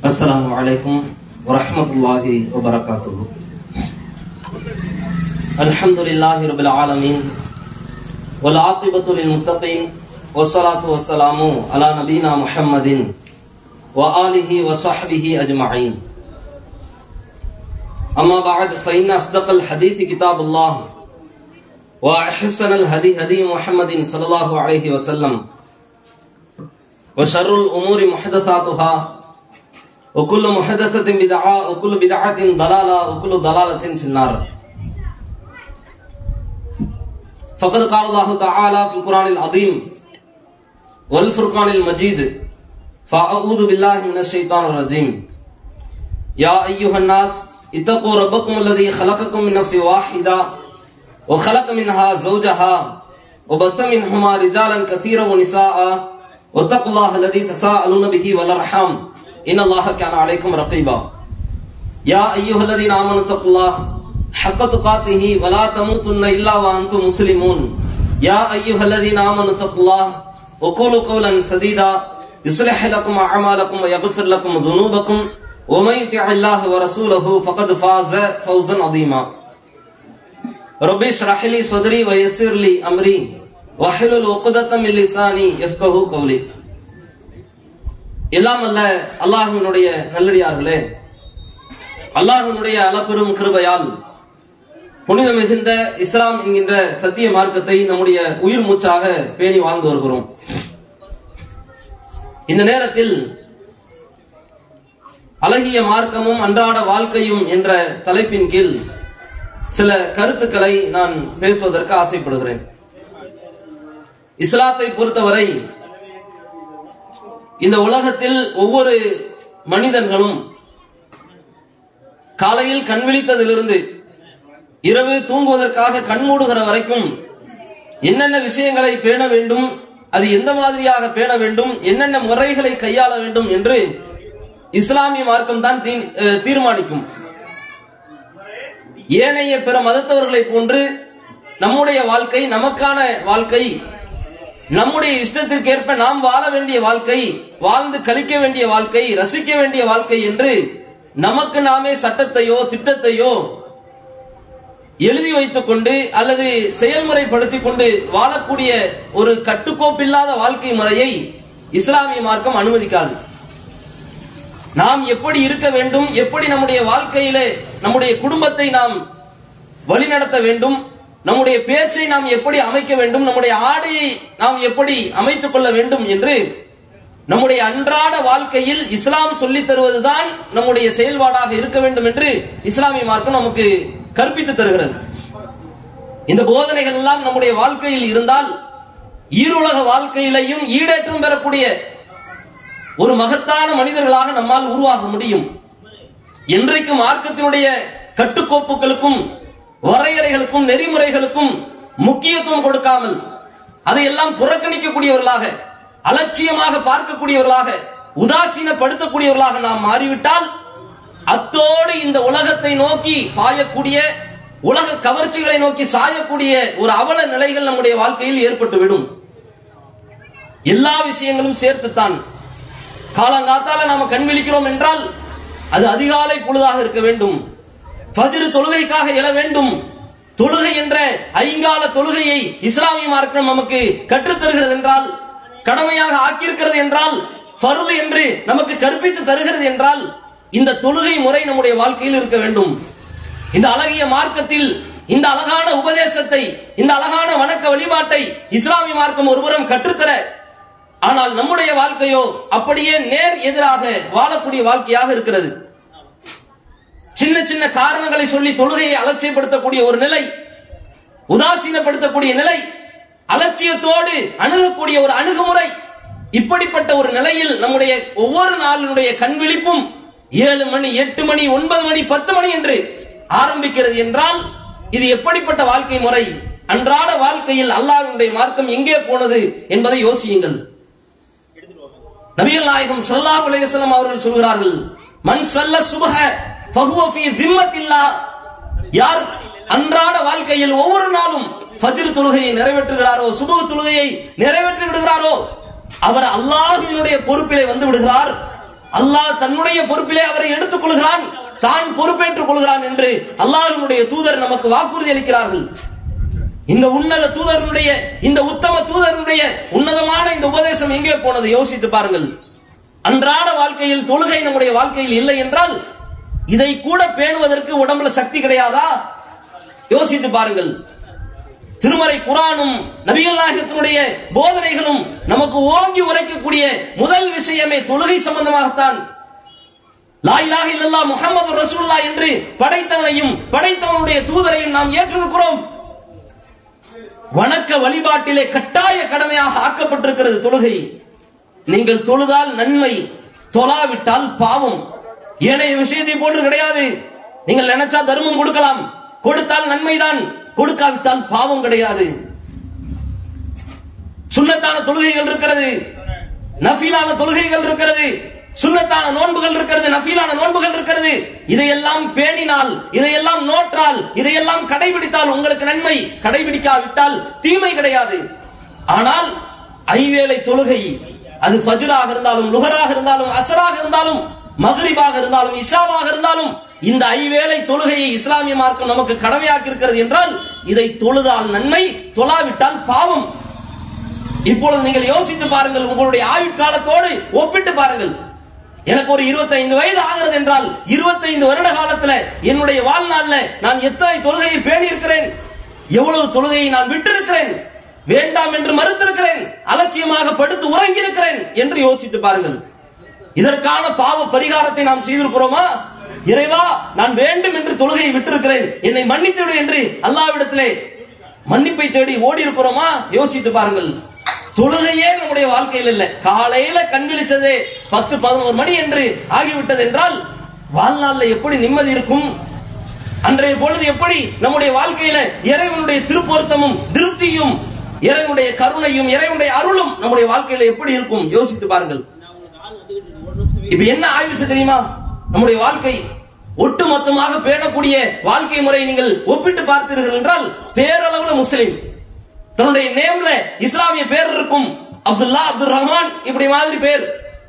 السلام عليكم ورحمة الله وبركاته الحمد لله رب العالمين والعاقبة للمتقين والصلاة والسلام على نبينا محمد وآله وصحبه أجمعين أما بعد فإن أصدق الحديث كتاب الله وأحسن الهدي هدي محمد صلى الله عليه وسلم وشر الأمور محدثاتها وكل محدثة بدعة وكل بدعة ضلالة وكل ضلالة في النار فقد قال الله تعالى في القرآن العظيم والفرقان المجيد فأعوذ بالله من الشيطان الرجيم يا أيها الناس اتقوا ربكم الذي خلقكم من نفس واحدة وخلق منها زوجها وبث منهما رجالا كثيرا ونساء واتقوا الله الذي تساءلون به والارحام ان الله كان عليكم رقيبا يا ايها الذين امنوا اتقوا الله حق تقاته ولا تموتن الا وانتم مسلمون يا ايها الذين امنوا اتقوا الله وقولوا قولا سديدا يصلح لكم اعمالكم ويغفر لكم ذنوبكم ومن يطع الله ورسوله فقد فاز فوزا عظيما ربي اشرح لي صدري ويسر لي امري واحلل عقدة من لساني يفقهوا قولي எல்லாம் அல்ல அல்லாஹ்வினுடைய நல்லடியார்களே அல்லாஹ்வினுடைய அளப்பெரும் கிருபையால் புனித மிகுந்த இஸ்லாம் என்கின்ற சத்திய மார்க்கத்தை நம்முடைய உயிர் மூச்சாக பேணி வாழ்ந்து வருகிறோம் இந்த நேரத்தில் அழகிய மார்க்கமும் அன்றாட வாழ்க்கையும் என்ற தலைப்பின் கீழ் சில கருத்துக்களை நான் பேசுவதற்கு ஆசைப்படுகிறேன் இஸ்லாத்தை பொறுத்தவரை இந்த உலகத்தில் ஒவ்வொரு மனிதர்களும் காலையில் கண் விழித்ததிலிருந்து இரவு தூங்குவதற்காக கண் மூடுகிற வரைக்கும் என்னென்ன விஷயங்களை பேண வேண்டும் அது எந்த மாதிரியாக பேண வேண்டும் என்னென்ன முறைகளை கையாள வேண்டும் என்று இஸ்லாமிய மார்க்கம் தான் தீர்மானிக்கும் ஏனைய பிற மதத்தவர்களை போன்று நம்முடைய வாழ்க்கை நமக்கான வாழ்க்கை நம்முடைய இஷ்டத்திற்கேற்ப நாம் வாழ வேண்டிய வாழ்க்கை வாழ்ந்து கழிக்க வேண்டிய வாழ்க்கை ரசிக்க வேண்டிய வாழ்க்கை என்று நமக்கு நாமே சட்டத்தையோ திட்டத்தையோ எழுதி வைத்துக் கொண்டு அல்லது செயல்முறைப்படுத்திக் கொண்டு வாழக்கூடிய ஒரு கட்டுக்கோப்பில்லாத வாழ்க்கை முறையை இஸ்லாமிய மார்க்கம் அனுமதிக்காது நாம் எப்படி இருக்க வேண்டும் எப்படி நம்முடைய வாழ்க்கையிலே நம்முடைய குடும்பத்தை நாம் வழிநடத்த வேண்டும் நம்முடைய பேச்சை நாம் எப்படி அமைக்க வேண்டும் நம்முடைய ஆடையை நாம் எப்படி அமைத்துக் கொள்ள வேண்டும் என்று நம்முடைய அன்றாட வாழ்க்கையில் இஸ்லாம் சொல்லித் தருவதுதான் நம்முடைய செயல்பாடாக இருக்க வேண்டும் என்று இஸ்லாமிய மார்க்கம் நமக்கு கற்பித்து தருகிறது இந்த போதனைகள் எல்லாம் நம்முடைய வாழ்க்கையில் இருந்தால் ஈருலக வாழ்க்கையிலையும் ஈடேற்றம் பெறக்கூடிய ஒரு மகத்தான மனிதர்களாக நம்மால் உருவாக முடியும் இன்றைக்கு மார்க்கத்தினுடைய கட்டுக்கோப்புகளுக்கும் வரையறைகளுக்கும் நெறிமுறைகளுக்கும் முக்கியத்துவம் கொடுக்காமல் அதையெல்லாம் புறக்கணிக்கக்கூடியவர்களாக அலட்சியமாக பார்க்கக்கூடியவர்களாக உதாசீனப்படுத்தக்கூடியவர்களாக நாம் மாறிவிட்டால் அத்தோடு இந்த உலகத்தை நோக்கி பாயக்கூடிய உலக கவர்ச்சிகளை நோக்கி சாயக்கூடிய ஒரு அவல நிலைகள் நம்முடைய வாழ்க்கையில் ஏற்பட்டுவிடும் எல்லா விஷயங்களும் சேர்த்துத்தான் காலங்காத்தால நாம கண் விழிக்கிறோம் என்றால் அது அதிகாலை பொழுதாக இருக்க வேண்டும் ஃபஜ்ரு தொழுகைக்காக எழ வேண்டும் தொழுகை என்ற ஐங்கால தொழுகையை இஸ்லாமிய மார்க்கம் நமக்கு கற்றுத்தருகிறது என்றால் கடமையாக ஆக்கியிருக்கிறது என்றால் ஃபர்து என்று நமக்கு கற்பித்து தருகிறது என்றால் இந்த தொழுகை முறை நம்முடைய வாழ்க்கையில் இருக்க வேண்டும் இந்த அழகிய மார்க்கத்தில் இந்த அழகான உபதேசத்தை இந்த அழகான வணக்க வழிபாட்டை இஸ்லாமிய மார்க்கம் ஒருபுறம் கற்றுத்தர ஆனால் நம்முடைய வாழ்க்கையோ அப்படியே நேர் எதிராக வாழக்கூடிய வாழ்க்கையாக இருக்கிறது சின்ன சின்ன காரணங்களை சொல்லி தொழுகையை அலட்சியப்படுத்தக்கூடிய ஒரு நிலை உதாசீனப்படுத்தக்கூடிய நிலை அலட்சியத்தோடு அணுகக்கூடிய ஒரு அணுகுமுறை இப்படிப்பட்ட ஒரு நிலையில் நம்முடைய ஒவ்வொரு நாளினுடைய கண் விழிப்பும் ஏழு மணி எட்டு மணி ஒன்பது மணி பத்து மணி என்று ஆரம்பிக்கிறது என்றால் இது எப்படிப்பட்ட வாழ்க்கை முறை அன்றாட வாழ்க்கையில் அல்லாஹ்வினுடைய மார்க்கம் எங்கே போனது என்பதை யோசியுங்கள் நபிகள் நாயகம் ஸல்லல்லாஹு அலைஹி வஸல்லம் அவர்கள் சொல்கிறார்கள் மன் சல்ல சுபஹ ஃபஹுவ ஃபீ திம்மத்தில்லா யார் அன்றாட வாழ்க்கையில் ஒவ்வொரு நாளும் ஃபஜ்ர் தொழுகையை நிறைவேற்றுகிறாரோ சுபஹ தொழுகையை நிறைவேற்றி விடுகிறாரோ அவர் அல்லாஹ்வினுடைய பொறுப்பிலே வந்து விடுகிறார் அல்லாஹ் தன்னுடைய பொறுப்பிலே அவரை எடுத்துக் கொள்கிறான் தான் பொறுப்பேற்றுக் கொள்கிறான் என்று அல்லாஹ்வினுடைய தூதர் நமக்கு வாக்குறுதி அளிக்கிறார்கள் இந்த உன்னத தூதருடைய இந்த உத்தம தூதருடைய உன்னதமான இந்த உபதேசம் எங்கே போனது யோசித்து பாருங்கள் அன்றாட வாழ்க்கையில் தொழுகை நம்முடைய வாழ்க்கையில் இல்லை என்றால் இதை கூட பேணுவதற்கு உடம்புல சக்தி கிடையாதா யோசித்து பாருங்கள் திருமறை குரானும் நபிகள் நாயகத்தினுடைய போதனைகளும் நமக்கு ஓங்கி உரைக்கக்கூடிய முதல் விஷயமே தொழுகை சம்பந்தமாகத்தான் லா இலாஹ இல்லல்லாஹ் முஹம்மது ரசூலுல்லாஹ் என்று படைத்தவனையும் படைத்தவனுடைய தூதரையும் நாம் ஏற்றிருக்கிறோம் வணக்க வழிபாட்டிலே கட்டாய கடமையாக ஆக்கப்பட்டிருக்கிறது தொழுகை நீங்கள் தொழுதால் நன்மை தொழாவிட்டால் பாவம் ஏனைய விஷயத்தை போன்று கிடையாது நீங்கள் நினைச்சா தர்மம் கொடுக்கலாம் கொடுத்தால் நன்மைதான் கொடுக்காவிட்டால் பாவம் கிடையாது சுண்ணத்தான தொழுகைகள் இருக்கிறது நஃபீலான தொழுகைகள் இருக்கிறது சுண்ணத்தான நோன்புகள் இருக்கிறது நஃபீலான நோன்புகள் இருக்கிறது இதையெல்லாம் பேணினால் இதையெல்லாம் நோற்றால் இதையெல்லாம் கடைபிடித்தால் உங்களுக்கு நன்மை கடைபிடிக்காவிட்டால் தீமை கிடையாது ஆனால் ஐவேளை தொழுகை அது ஃபஜ்ராக இருந்தாலும் லுகராக இருந்தாலும் அசராக இருந்தாலும் மகரிபாக இருந்தாலும் இஷாவாக இருந்தாலும் இந்த ஐவேளை தொழுகையை இஸ்லாமிய மார்க்கம் நமக்கு கடமையாக்கி இருக்கிறது என்றால் இதை தொழுதால் நன்மை தொழாவிட்டால் பாவம் இப்பொழுது நீங்கள் யோசித்து பாருங்கள் உங்களுடைய ஆயுட்காலத்தோடு ஒப்பிட்டு பாருங்கள் எனக்கு ஒரு 25 வயது ஆகிறது என்றால் 25 வருட காலத்துல என்னுடைய வாழ்நாள்ல நான் எத்தனை தொழுகையை பேணி இருக்கிறேன் எவ்வளவு தொழுகையை நான் விட்டிருக்கிறேன் வேண்டாம் என்று மறுத்திருக்கிறேன் அலட்சியமாக படுத்து உறங்கி இருக்கிறேன் என்று யோசித்து பாருங்கள் இதற்கான பாவ பரிகாரத்தை நாம் செய்திருக்கிறோமா இறைவா நான் வேண்டும் என்று தொழுகையை விட்டிருக்கிறேன் என்னை மன்னித்துவிடு என்று அல்லாவிடத்திலே மன்னிப்பை தேடி ஓடி இருக்கிறோமா யோசித்து பாருங்கள் தொழுகையே நம்முடைய வாழ்க்கையில் இல்லை காலையில கண் விழிச்சதே பத்து பதினோரு மணி என்று ஆகிவிட்டது என்றால் வாழ்நாள்ல எப்படி நிம்மதி இருக்கும் அன்றைய பொழுது எப்படி நம்முடைய வாழ்க்கையில இறைவனுடைய திருப்பொருத்தமும் திருப்தியும் இறைவனுடைய கருணையும் இறைவனுடைய அருளும் நம்முடைய வாழ்க்கையில எப்படி இருக்கும் யோசித்து பாருங்கள் இப்ப என்ன ஆயிடுச்சு தெரியுமா நம்முடைய வாழ்க்கை ஒட்டுமொத்தமாக பேணக்கூடிய வாழ்க்கை முறை நீங்கள் ஒப்பிட்டு பார்த்தீர்கள் என்றால் பேரளவுல முஸ்லிம் தன்னுடைய நேம்ல இஸ்லாமிய பேர் இருக்கும் அப்துல்லா அப்துல் ரஹ்மான் இப்படி மாதிரி பேர்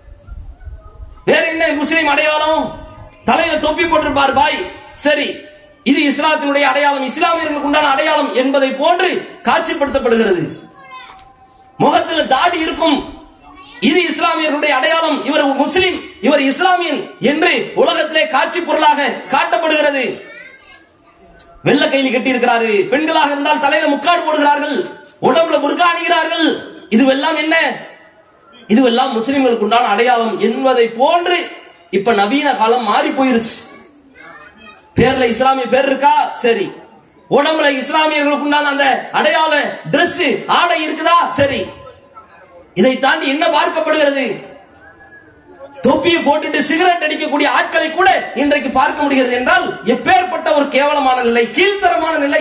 வேற என்ன முஸ்லிம் அடையாளம் தலையில தொப்பி போட்டிருப்பார் பாய் சரி இது இஸ்லாத்தினுடைய அடையாளம் இஸ்லாமியர்களுக்கு உண்டான அடையாளம் என்பதை போன்று காட்சிப்படுத்தப்படுகிறது முகத்தில் தாடி இருக்கும் இது இஸ்லாமியர்களுடைய அடையாளம் இவர் முஸ்லிம் இவர் இஸ்லாமியன் என்று உலகத்திலே காட்சி பொருளாக காட்டப்படுகிறது வெள்ள கைலி கட்டி இருக்கிறாரு பெண்களாக இருந்தால் தலையில முக்காடு போடுகிறார்கள் உடம்புல புர்கா அணிகிறார்கள் இதுவெல்லாம் என்ன இதுவெல்லாம் முஸ்லிம்களுக்கு உண்டான அடையாளம் என்பதை போன்று இப்ப நவீன காலம் மாறி போயிருச்சு பேர்ல இஸ்லாமிய பேர் இருக்கா சரி உடம்புல இஸ்லாமியர்களுக்கு உண்டான அந்த அடையாள Dress ஆடை இருக்குதா சரி இதை தாண்டி என்ன பார்க்கப்படுகிறது தொப்பியை போட்டுட்டு சிகரெட் அடிக்கக்கூடிய ஆட்களை கூட இன்றைக்கு பார்க்க முடிகிறது என்றால் எப்பேற்பட்ட ஒரு கேவலமான நிலை கீழ்த்தரமான நிலை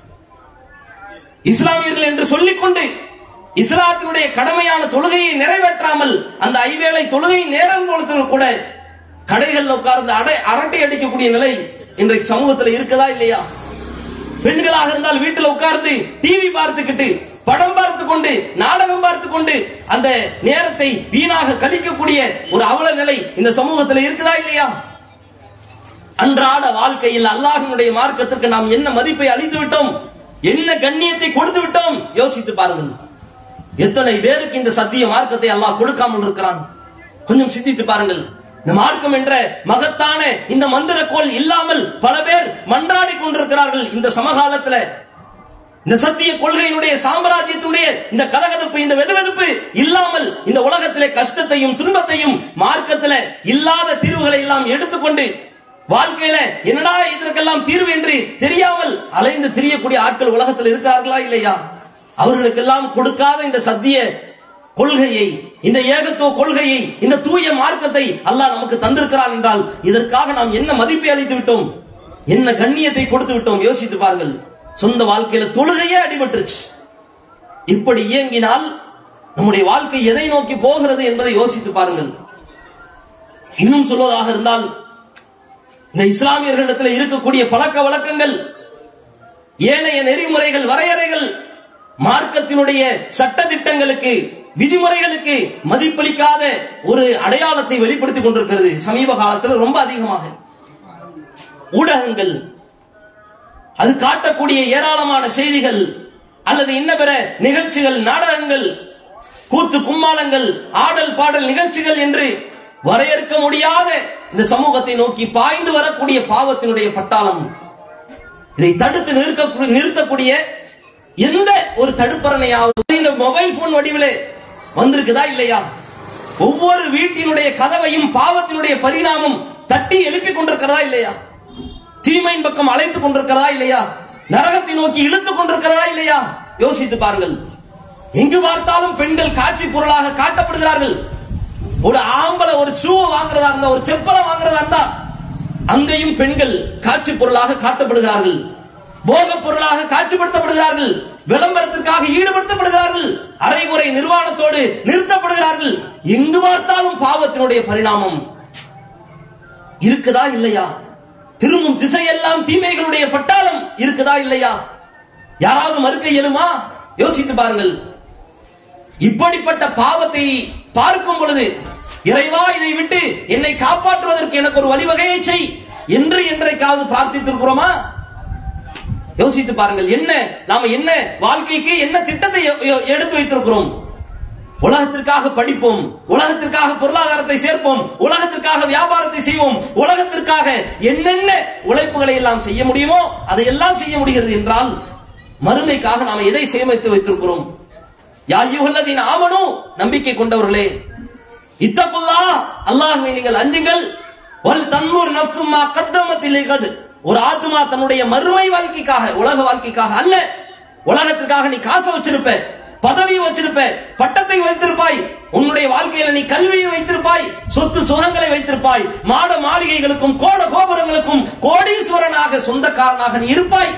இஸ்லாமியர்கள் என்று சொல்லிக்கொண்டு இஸ்லாத்தினுடைய கடமையான தொழுகையை நிறைவேற்றாமல் அந்த ஐவேளை தொழுகை நேரம் கொடுத்தவர்கள் கூட கடைகளில் உட்கார்ந்து அடை அரட்டை அடிக்கக்கூடிய நிலை இன்றைக்கு சமூகத்தில் இருக்குதா இல்லையா பெண்களாக இருந்தால் வீட்டில் உட்கார்ந்து டிவி பார்த்துக்கிட்டு படம் பார்த்து கொண்டு நாடகம் பார்த்து கொண்டு அந்த நேரத்தை வீணாக கழிக்கக்கூடிய ஒரு அவல நிலை இந்த சமூகத்தில் இருக்குதா இல்லையா அன்றாட வாழ்க்கையில் அல்லாஹினுடைய மார்க்கத்திற்கு நாம் என்ன மதிப்பை அளித்து விட்டோம் என்ன கண்ணியத்தை கொடுத்து விட்டோம் யோசித்து பாருங்கள் எத்தனை பேருக்கு இந்த சத்திய மார்க்கத்தை அல்லாஹ் கொடுக்காமல் இருக்கிறான் கொஞ்சம் சிந்தித்து பாருங்கள் இந்த மார்க்கம் என்ற மகத்தான இந்த மந்திரக்கோள் இல்லாமல் பல பேர் மன்றாடி கொண்டிருக்கிறார்கள் இந்த சமகாலத்துல இந்த சத்திய கொள்கையினுடைய சாம்ராஜ்யத்தினுடைய இந்த கதகதப்பு இந்த வெதுவெதுப்பு இல்லாமல் இந்த உலகத்திலே கஷ்டத்தையும் துன்பத்தையும் மார்க்கத்தில இல்லாத தீர்வுகளை எல்லாம் எடுத்துக்கொண்டு வாழ்க்கையில என்னடா இதற்கெல்லாம் தீர்வு என்று தெரியாமல் அலைந்து திரியக்கூடிய ஆட்கள் உலகத்தில் இருக்கிறார்களா இல்லையா அவர்களுக்கெல்லாம் கொடுக்காத இந்த சத்திய கொள்கையை இந்த ஏகத்துவ கொள்கையை இந்த தூய மார்க்கத்தை அல்லாஹ் நமக்கு தந்திருக்கிறான் என்றால் இதற்காக நாம் என்ன மதிப்பை அளித்து விட்டோம் என்ன கண்ணியத்தை கொடுத்து விட்டோம் யோசித்து பாருங்கள் சொந்த வாழ்க்கையில தொழுகையே அடிபட்டுருச்சு இப்படி இயங்கினால் நம்முடைய வாழ்க்கை எதை நோக்கி போகிறது என்பதை யோசித்து பாருங்கள் இன்னும் சொல்வதாக இருந்தால் இந்த இஸ்லாமியர்களிடத்தில் இருக்கக்கூடிய பழக்க வழக்கங்கள் ஏனைய நெறிமுறைகள் வரையறைகள் மார்க்கத்தினுடைய சட்ட திட்டங்களுக்கு விதிமுறைகளுக்கு மதிப்பளிக்காத ஒரு அடையாளத்தை வெளிப்படுத்திக் கொண்டிருக்கிறது சமீப காலத்தில் ரொம்ப அதிகமாக ஊடகங்கள் அது காட்டக்கூடிய ஏராளமான செய்திகள் அல்லது இன்ன பிற நிகழ்ச்சிகள் நாடகங்கள் கூத்து கும்மாளங்கள் ஆடல் பாடல் நிகழ்ச்சிகள் என்று வரையறுக்க முடியாத இந்த சமூகத்தை நோக்கி பாய்ந்து வரக்கூடிய பாவத்தினுடைய பட்டாளம் இதை தடுத்து நிறுத்த நிறுத்தக்கூடிய எந்த ஒரு தடுப்பரணையாவது இந்த மொபைல் போன் வடிவிலே வந்திருக்குதா இல்லையா ஒவ்வொரு வீட்டினுடைய கதவையும் பாவத்தினுடைய பரிணாமம் தட்டி எழுப்பிக் கொண்டிருக்கிறதா இல்லையா தீமையின் பக்கம் அழைத்துக் கொண்டிருக்கிறதா இல்லையா நரகத்தை நோக்கி இழுத்துக் கொண்டிருக்கிறதா இல்லையா யோசித்து பாருங்கள் எங்கு பார்த்தாலும் பெண்கள் காட்சி பொருளாக காட்டப்படுகிறார்கள் ஒரு ஆம்பளை ஒரு ஷூவை வாங்குறதா இருந்தா ஒரு செப்பலை வாங்குறதா இருந்தா அங்கேயும் பெண்கள் காட்சி பொருளாக காட்டப்படுகிறார்கள் போக பொருளாக காட்சிப்படுத்தப்படுகிறார்கள் விளம்பரத்திற்காக ஈடுபடுத்தப்படுகிறார்கள் அரைகுறை நிர்வாணத்தோடு நிறுத்தப்படுகிறார்கள் எங்கு பார்த்தாலும் பாவத்தினுடைய பரிணாமம் இருக்குதா இல்லையா திரும்பும் திசையெல்லாம் தீமைகளுடைய பட்டாளம் இருக்குதா இல்லையா யாராவது மறுக்க இயலுமா யோசித்து பாருங்கள் இப்படிப்பட்ட பாவத்தை பார்க்கும் பொழுது இறைவா இதை விட்டு என்னை காப்பாற்றுவதற்கு எனக்கு ஒரு வழிவகையை செய் என்று என்றைக்காவது பிரார்த்தித்திருக்கிறோமா யோசித்து பாருங்கள் என்ன நாம என்ன வாழ்க்கைக்கு என்ன திட்டத்தை எ- எ- எடுத்து வைத்திருக்கிறோம் உலகத்திற்காக படிப்போம் உலகத்திற்காக பொருளாதாரத்தை சேர்ப்போம் உலகத்திற்காக வியாபாரத்தை செய்வோம் உலகத்திற்காக என்னென்ன உழைப்புகளை எல்லாம் செய்ய முடியுமோ அதையெல்லாம் செய்ய முடிகிறது என்றால் மறுமைக்காக நாம் எதை சேமித்து வைத்திருக்கிறோம் யாயுகல்லதின் ஆமனும் நம்பிக்கை கொண்டவர்களே இத்தகுல்லா அல்லாஹ்வை நீங்கள் அஞ்சுங்கள் வல் தன்னூர் நஃப்சுமா கத்தமத்தில் ஒரு ஆத்மா தன்னுடைய மறுமை வாழ்க்கைக்காக உலக வாழ்க்கைக்காக அல்ல உலகத்திற்காக நீ காசை வச்சிருப்ப பதவி வச்சிருப்ப பட்டத்தை வைத்திருப்பாய் உன்னுடைய வாழ்க்கையில நீ கல்வியை வைத்திருப்பாய் சொத்து சுகங்களை வைத்திருப்பாய் மாட மாளிகைகளுக்கும் கோட கோபுரங்களுக்கும் கோடீஸ்வரனாக சொந்தக்காரனாக நீ இருப்பாய்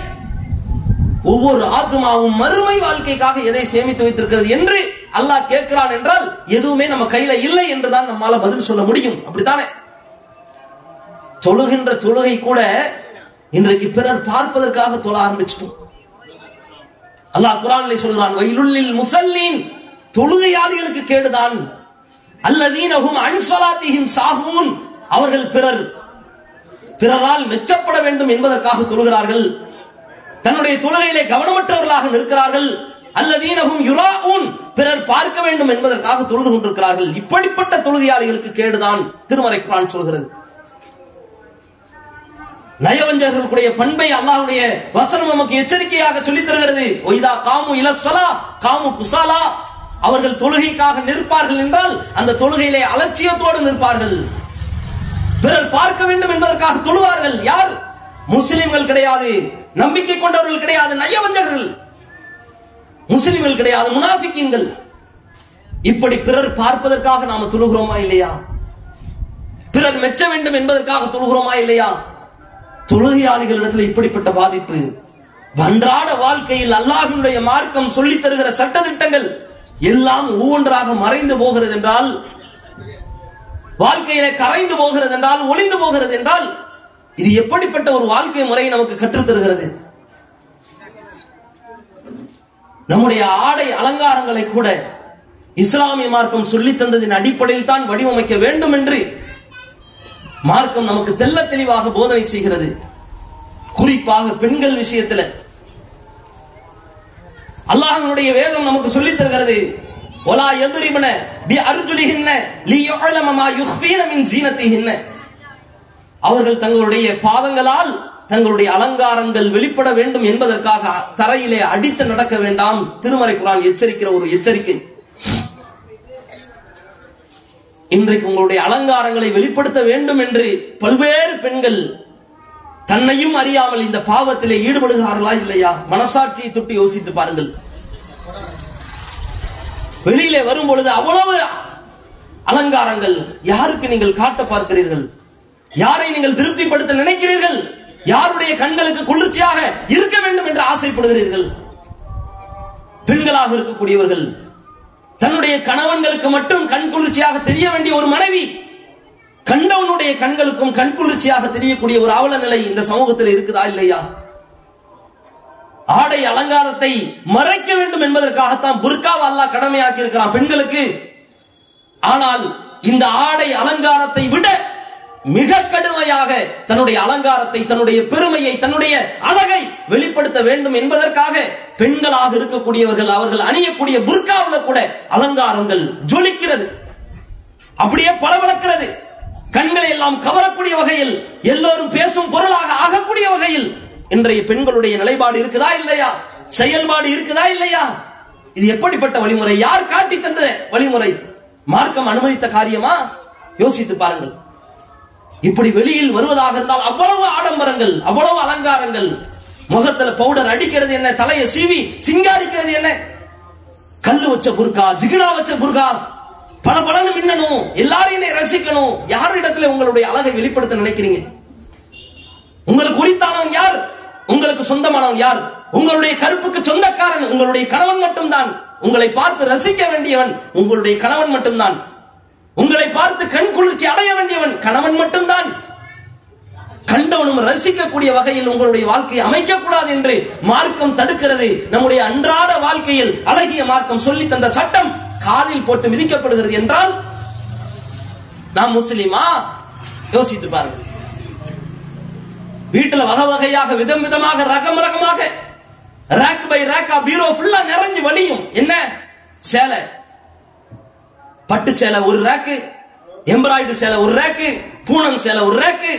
ஒவ்வொரு ஆத்மாவும் மறுமை வாழ்க்கைக்காக எதை சேமித்து வைத்திருக்கிறது என்று அல்லாஹ் கேட்கிறான் என்றால் எதுவுமே நம்ம கையில இல்லை என்றுதான் நம்மால பதில் சொல்ல முடியும் அப்படித்தானே தொழுகின்ற தொழுகை கூட இன்றைக்கு பிறர் பார்ப்பதற்காக தொழ ஆரம்பிச்சிட்டோம் அல்லாஹ் குரானிலே சொல்றான் வயலுள்ளில் முசல்லீன் தொழுகையாளிகளுக்கு கேடுதான் அல்லதீனஹும் அன்சலாத்திஹிம் சாஹூன் அவர்கள் பிறர் பிறரால் மெச்சப்பட வேண்டும் என்பதற்காக தொழுகிறார்கள் தன்னுடைய தொழுகையிலே கவனமற்றவர்களாக நிற்கிறார்கள் அல்லதீனகும் யுராஊன் பிறர் பார்க்க வேண்டும் என்பதற்காக தொழுது கொண்டிருக்கிறார்கள் இப்படிப்பட்ட தொழுகையாளிகளுக்கு கேடுதான் திருமறை குரான் சொல்கிறது நயவஞ்சர்களுடைய பண்பை அல்லாஹ்வுடைய வசனம் நமக்கு எச்சரிக்கையாக சொல்லித் தருகிறது ஒய்தா காமு இலசலா காமு குசாலா அவர்கள் தொழுகைக்காக நிற்பார்கள் என்றால் அந்த தொழுகையிலே அலட்சியத்தோடு நிற்பார்கள் பிறர் பார்க்க வேண்டும் என்பதற்காக தொழுவார்கள் யார் முஸ்லிம்கள் கிடையாது நம்பிக்கை கொண்டவர்கள் கிடையாது நயவஞ்சகர்கள் முஸ்லிம்கள் கிடையாது முனாஃபிக்கீன்கள் இப்படி பிறர் பார்ப்பதற்காக நாம தொழுகிறோமா இல்லையா பிறர் மெச்ச வேண்டும் என்பதற்காக தொழுகிறோமா இல்லையா தொழுகையாளிகளிடத்தில் இப்படிப்பட்ட பாதிப்பு அன்றாட வாழ்க்கையில் அல்லாஹ்வினுடைய மார்க்கம் சொல்லித் தருகிற சட்டதிட்டங்கள் எல்லாம் ஒவ்வொன்றாக மறைந்து போகிறது என்றால் வாழ்க்கையில கரைந்து போகிறது என்றால் ஒளிந்து போகிறது என்றால் இது எப்படிப்பட்ட ஒரு வாழ்க்கை முறையை நமக்கு கற்றுத் தருகிறது நம்முடைய ஆடை அலங்காரங்களை கூட இஸ்லாமிய மார்க்கம் சொல்லித் தந்ததின் அடிப்படையில் தான் வடிவமைக்க வேண்டும் என்று மார்க்கம் நமக்கு தெள்ள தெளிவாக போதனை செய்கிறது குறிப்பாக பெண்கள் விஷயத்துல அல்லாஹ்வினுடைய வேதம் நமக்கு சொல்லித் தருகிறது ஒலா எதிரிமன பி அர்ஜுலிஹின்ன லி யுஅலம மா யுஃபீன மின் ஜீனத்திஹின்ன அவர்கள் தங்களுடைய பாதங்களால் தங்களுடைய அலங்காரங்கள் வெளிப்பட வேண்டும் என்பதற்காக தரையிலே அடித்து நடக்க வேண்டாம் திருமறை குரான் எச்சரிக்கிற ஒரு எச்சரிக்கை இன்றைக்கு உங்களுடைய அலங்காரங்களை வெளிப்படுத்த வேண்டும் என்று பல்வேறு பெண்கள் தன்னையும் அறியாமல் இந்த பாவத்திலே ஈடுபடுகிறார்களா இல்லையா மனசாட்சியை தொட்டு யோசித்து பாருங்கள் வெளியிலே வரும் பொழுது அவ்வளவு அலங்காரங்கள் யாருக்கு நீங்கள் காட்ட பார்க்கிறீர்கள் யாரை நீங்கள் திருப்திப்படுத்த நினைக்கிறீர்கள் யாருடைய கண்களுக்கு குளிர்ச்சியாக இருக்க வேண்டும் என்று ஆசைப்படுகிறீர்கள் பெண்களாக இருக்கக்கூடியவர்கள் தன்னுடைய கணவன்களுக்கு மட்டும் கண் குளிர்ச்சியாக தெரிய வேண்டிய ஒரு மனைவி கண்டவனுடைய கண்களுக்கும் கண் குளிர்ச்சியாக தெரியக்கூடிய ஒரு அவல நிலை இந்த சமூகத்தில் இருக்குதா இல்லையா ஆடை அலங்காரத்தை மறைக்க வேண்டும் என்பதற்காகத்தான் புர்காவை அல்லாஹ் கடமையாக்கி இருக்கிறான் பெண்களுக்கு ஆனால் இந்த ஆடை அலங்காரத்தை விட மிக கடுமையாக தன்னுடைய அலங்காரத்தை தன்னுடைய பெருமையை தன்னுடைய அழகை வெளிப்படுத்த வேண்டும் என்பதற்காக பெண்களாக இருக்கக்கூடியவர்கள் அவர்கள் அணியக்கூடிய புர்காவில் கூட அலங்காரங்கள் ஜொலிக்கிறது அப்படியே பளபளக்கிறது கண்களை எல்லாம் கவரக்கூடிய வகையில் எல்லோரும் பேசும் பொருளாக ஆகக்கூடிய வகையில் இன்றைய பெண்களுடைய நிலைப்பாடு இருக்குதா இல்லையா செயல்பாடு இருக்குதா இல்லையா இது எப்படிப்பட்ட வழிமுறை யார் காட்டி தந்த வழிமுறை மார்க்கம் அனுமதித்த காரியமா யோசித்து பாருங்கள் இப்படி வெளியில் வருவதாக இருந்தால் அவ்வளவு ஆடம்பரங்கள் அவ்வளவு அலங்காரங்கள் முகத்துல பவுடர் அடிக்கிறது என்ன தலையை சீவி சிங்காரிக்கிறது என்ன கல்லு வச்ச புர்கா ஜிகினா வச்ச புர்கா பல பலன்னு மின்னணும் எல்லாரையும் ரசிக்கணும் யாரிடத்துல உங்களுடைய அழகை வெளிப்படுத்த நினைக்கிறீங்க உங்களுக்கு உரித்தானவன் யார் உங்களுக்கு சொந்தமானவன் யார் உங்களுடைய கருப்புக்கு சொந்தக்காரன் உங்களுடைய கணவன் மட்டும்தான் உங்களை பார்த்து ரசிக்க வேண்டியவன் உங்களுடைய கணவன் மட்டும்தான் உங்களை பார்த்து கண் குளிர்ச்சி அடைய வேண்டியவன் கணவன் மட்டும்தான் கண்டவனும் ரசிக்கக்கூடிய வகையில் உங்களுடைய வாழ்க்கையை அமைக்கக்கூடாது என்று மார்க்கம் தடுக்கிறது நம்முடைய அன்றாட வாழ்க்கையில் அழகிய மார்க்கம் சொல்லி தந்த சட்டம் காலில் போட்டு மிதிக்கப்படுகிறது என்றால் நாம் முஸ்லிமா யோசித்து பாருங்க வீட்டுல வகை வகையாக விதம் விதமாக ரகம் ரகமாக ரேக் பை ரேக்கா பீரோ ஃபுல்லா நிறைஞ்சு வலியும் என்ன சேலை பட்டு சேலை ஒரு ரேக்கு எம்ப்ராய்டரி சேலை ஒரு ரேக்கு பூனம் சேலை ஒரு ரேக்கு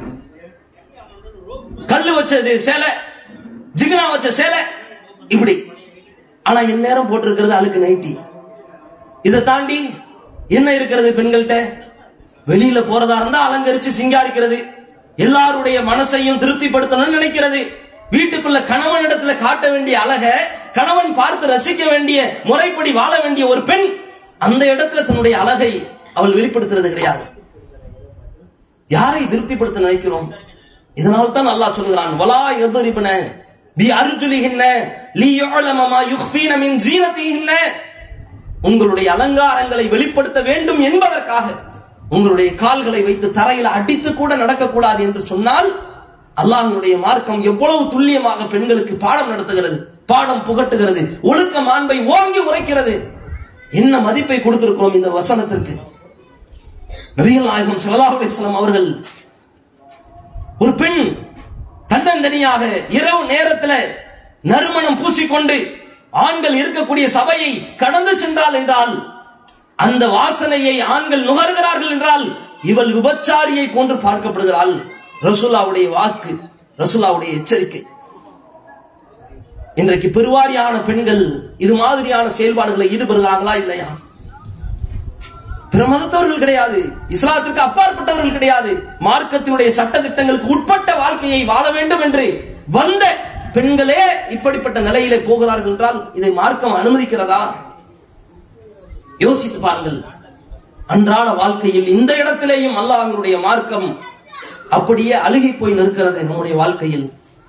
கல்லு வச்சது சேலை ஜிகினா வச்ச சேலை இப்படி ஆனா இந்நேரம் போட்டிருக்கிறது அழுக்கு நைட்டி இதை தாண்டி என்ன இருக்கிறது பெண்கள்கிட்ட வெளியில போறதா இருந்தா அலங்கரிச்சு சிங்காரிக்கிறது எல்லாருடைய மனசையும் திருப்திப்படுத்தணும்னு நினைக்கிறது வீட்டுக்குள்ள கணவன் இடத்துல காட்ட வேண்டிய அழக கணவன் பார்த்து ரசிக்க வேண்டிய முறைப்படி வாழ வேண்டிய ஒரு பெண் அந்த இடத்துல தன்னுடைய அழகை அவள் வெளிப்படுத்துறது கிடையாது யாரை திருப்திப்படுத்த நினைக்கிறோம் இதனால் தான் அல்லாஹ் சொல்கிறான் வலா எதுரிபன பி அர்ஜுலிஹின்ன லி யுஅலம மா யுக்ஃபீன மின் ஜீனத்திஹின்ன உங்களுடைய அலங்காரங்களை வெளிப்படுத்த வேண்டும் என்பதற்காக உங்களுடைய கால்களை வைத்து தரையில் அடித்து கூட நடக்கக்கூடாது என்று சொன்னால் அல்லாஹ்வுடைய மார்க்கம் எவ்வளவு துல்லியமாக பெண்களுக்கு பாடம் நடத்துகிறது பாடம் புகட்டுகிறது ஒழுக்க மாண்பை ஓங்கி உரைக்கிறது என்ன மதிப்பை கொடுத்திருக்கிறோம் இந்த வசனத்திற்கு நபிகள் நாயகம் ஸல்லல்லாஹு அலைஹி வஸல்லம் அவர்கள் ஒரு பெண் தன்னந்தனியாக இரவு நேரத்தில் நறுமணம் பூசிக்கொண்டு ஆண்கள் இருக்கக்கூடிய சபையை கடந்து சென்றால் என்றால் அந்த வாசனையை ஆண்கள் நுகர்கிறார்கள் என்றால் இவள் விபச்சாரியை போன்று பார்க்கப்படுகிறாள் ரசூலாவுடைய வாக்கு ரசூலாவுடைய எச்சரிக்கை இன்றைக்கு பெருவாரியான பெண்கள் இது மாதிரியான செயல்பாடுகளை ஈடுபடுகிறார்களா இல்லையா பிற மதத்தவர்கள் கிடையாது இஸ்லாத்திற்கு அப்பாற்பட்டவர்கள் கிடையாது மார்க்கத்தினுடைய சட்ட திட்டங்களுக்கு உட்பட்ட வாழ்க்கையை வாழ வேண்டும் என்று வந்த பெண்களே இப்படிப்பட்ட நிலையிலே போகிறார்கள் என்றால் இதை மார்க்கம் அனுமதிக்கிறதா யோசித்து பாருங்கள் அன்றாட வாழ்க்கையில் இந்த இடத்திலேயும் அல்லாஹ்வுடைய மார்க்கம் அப்படியே அழுகி போய் நிற்கிறது நம்முடைய வாழ்க்கையில்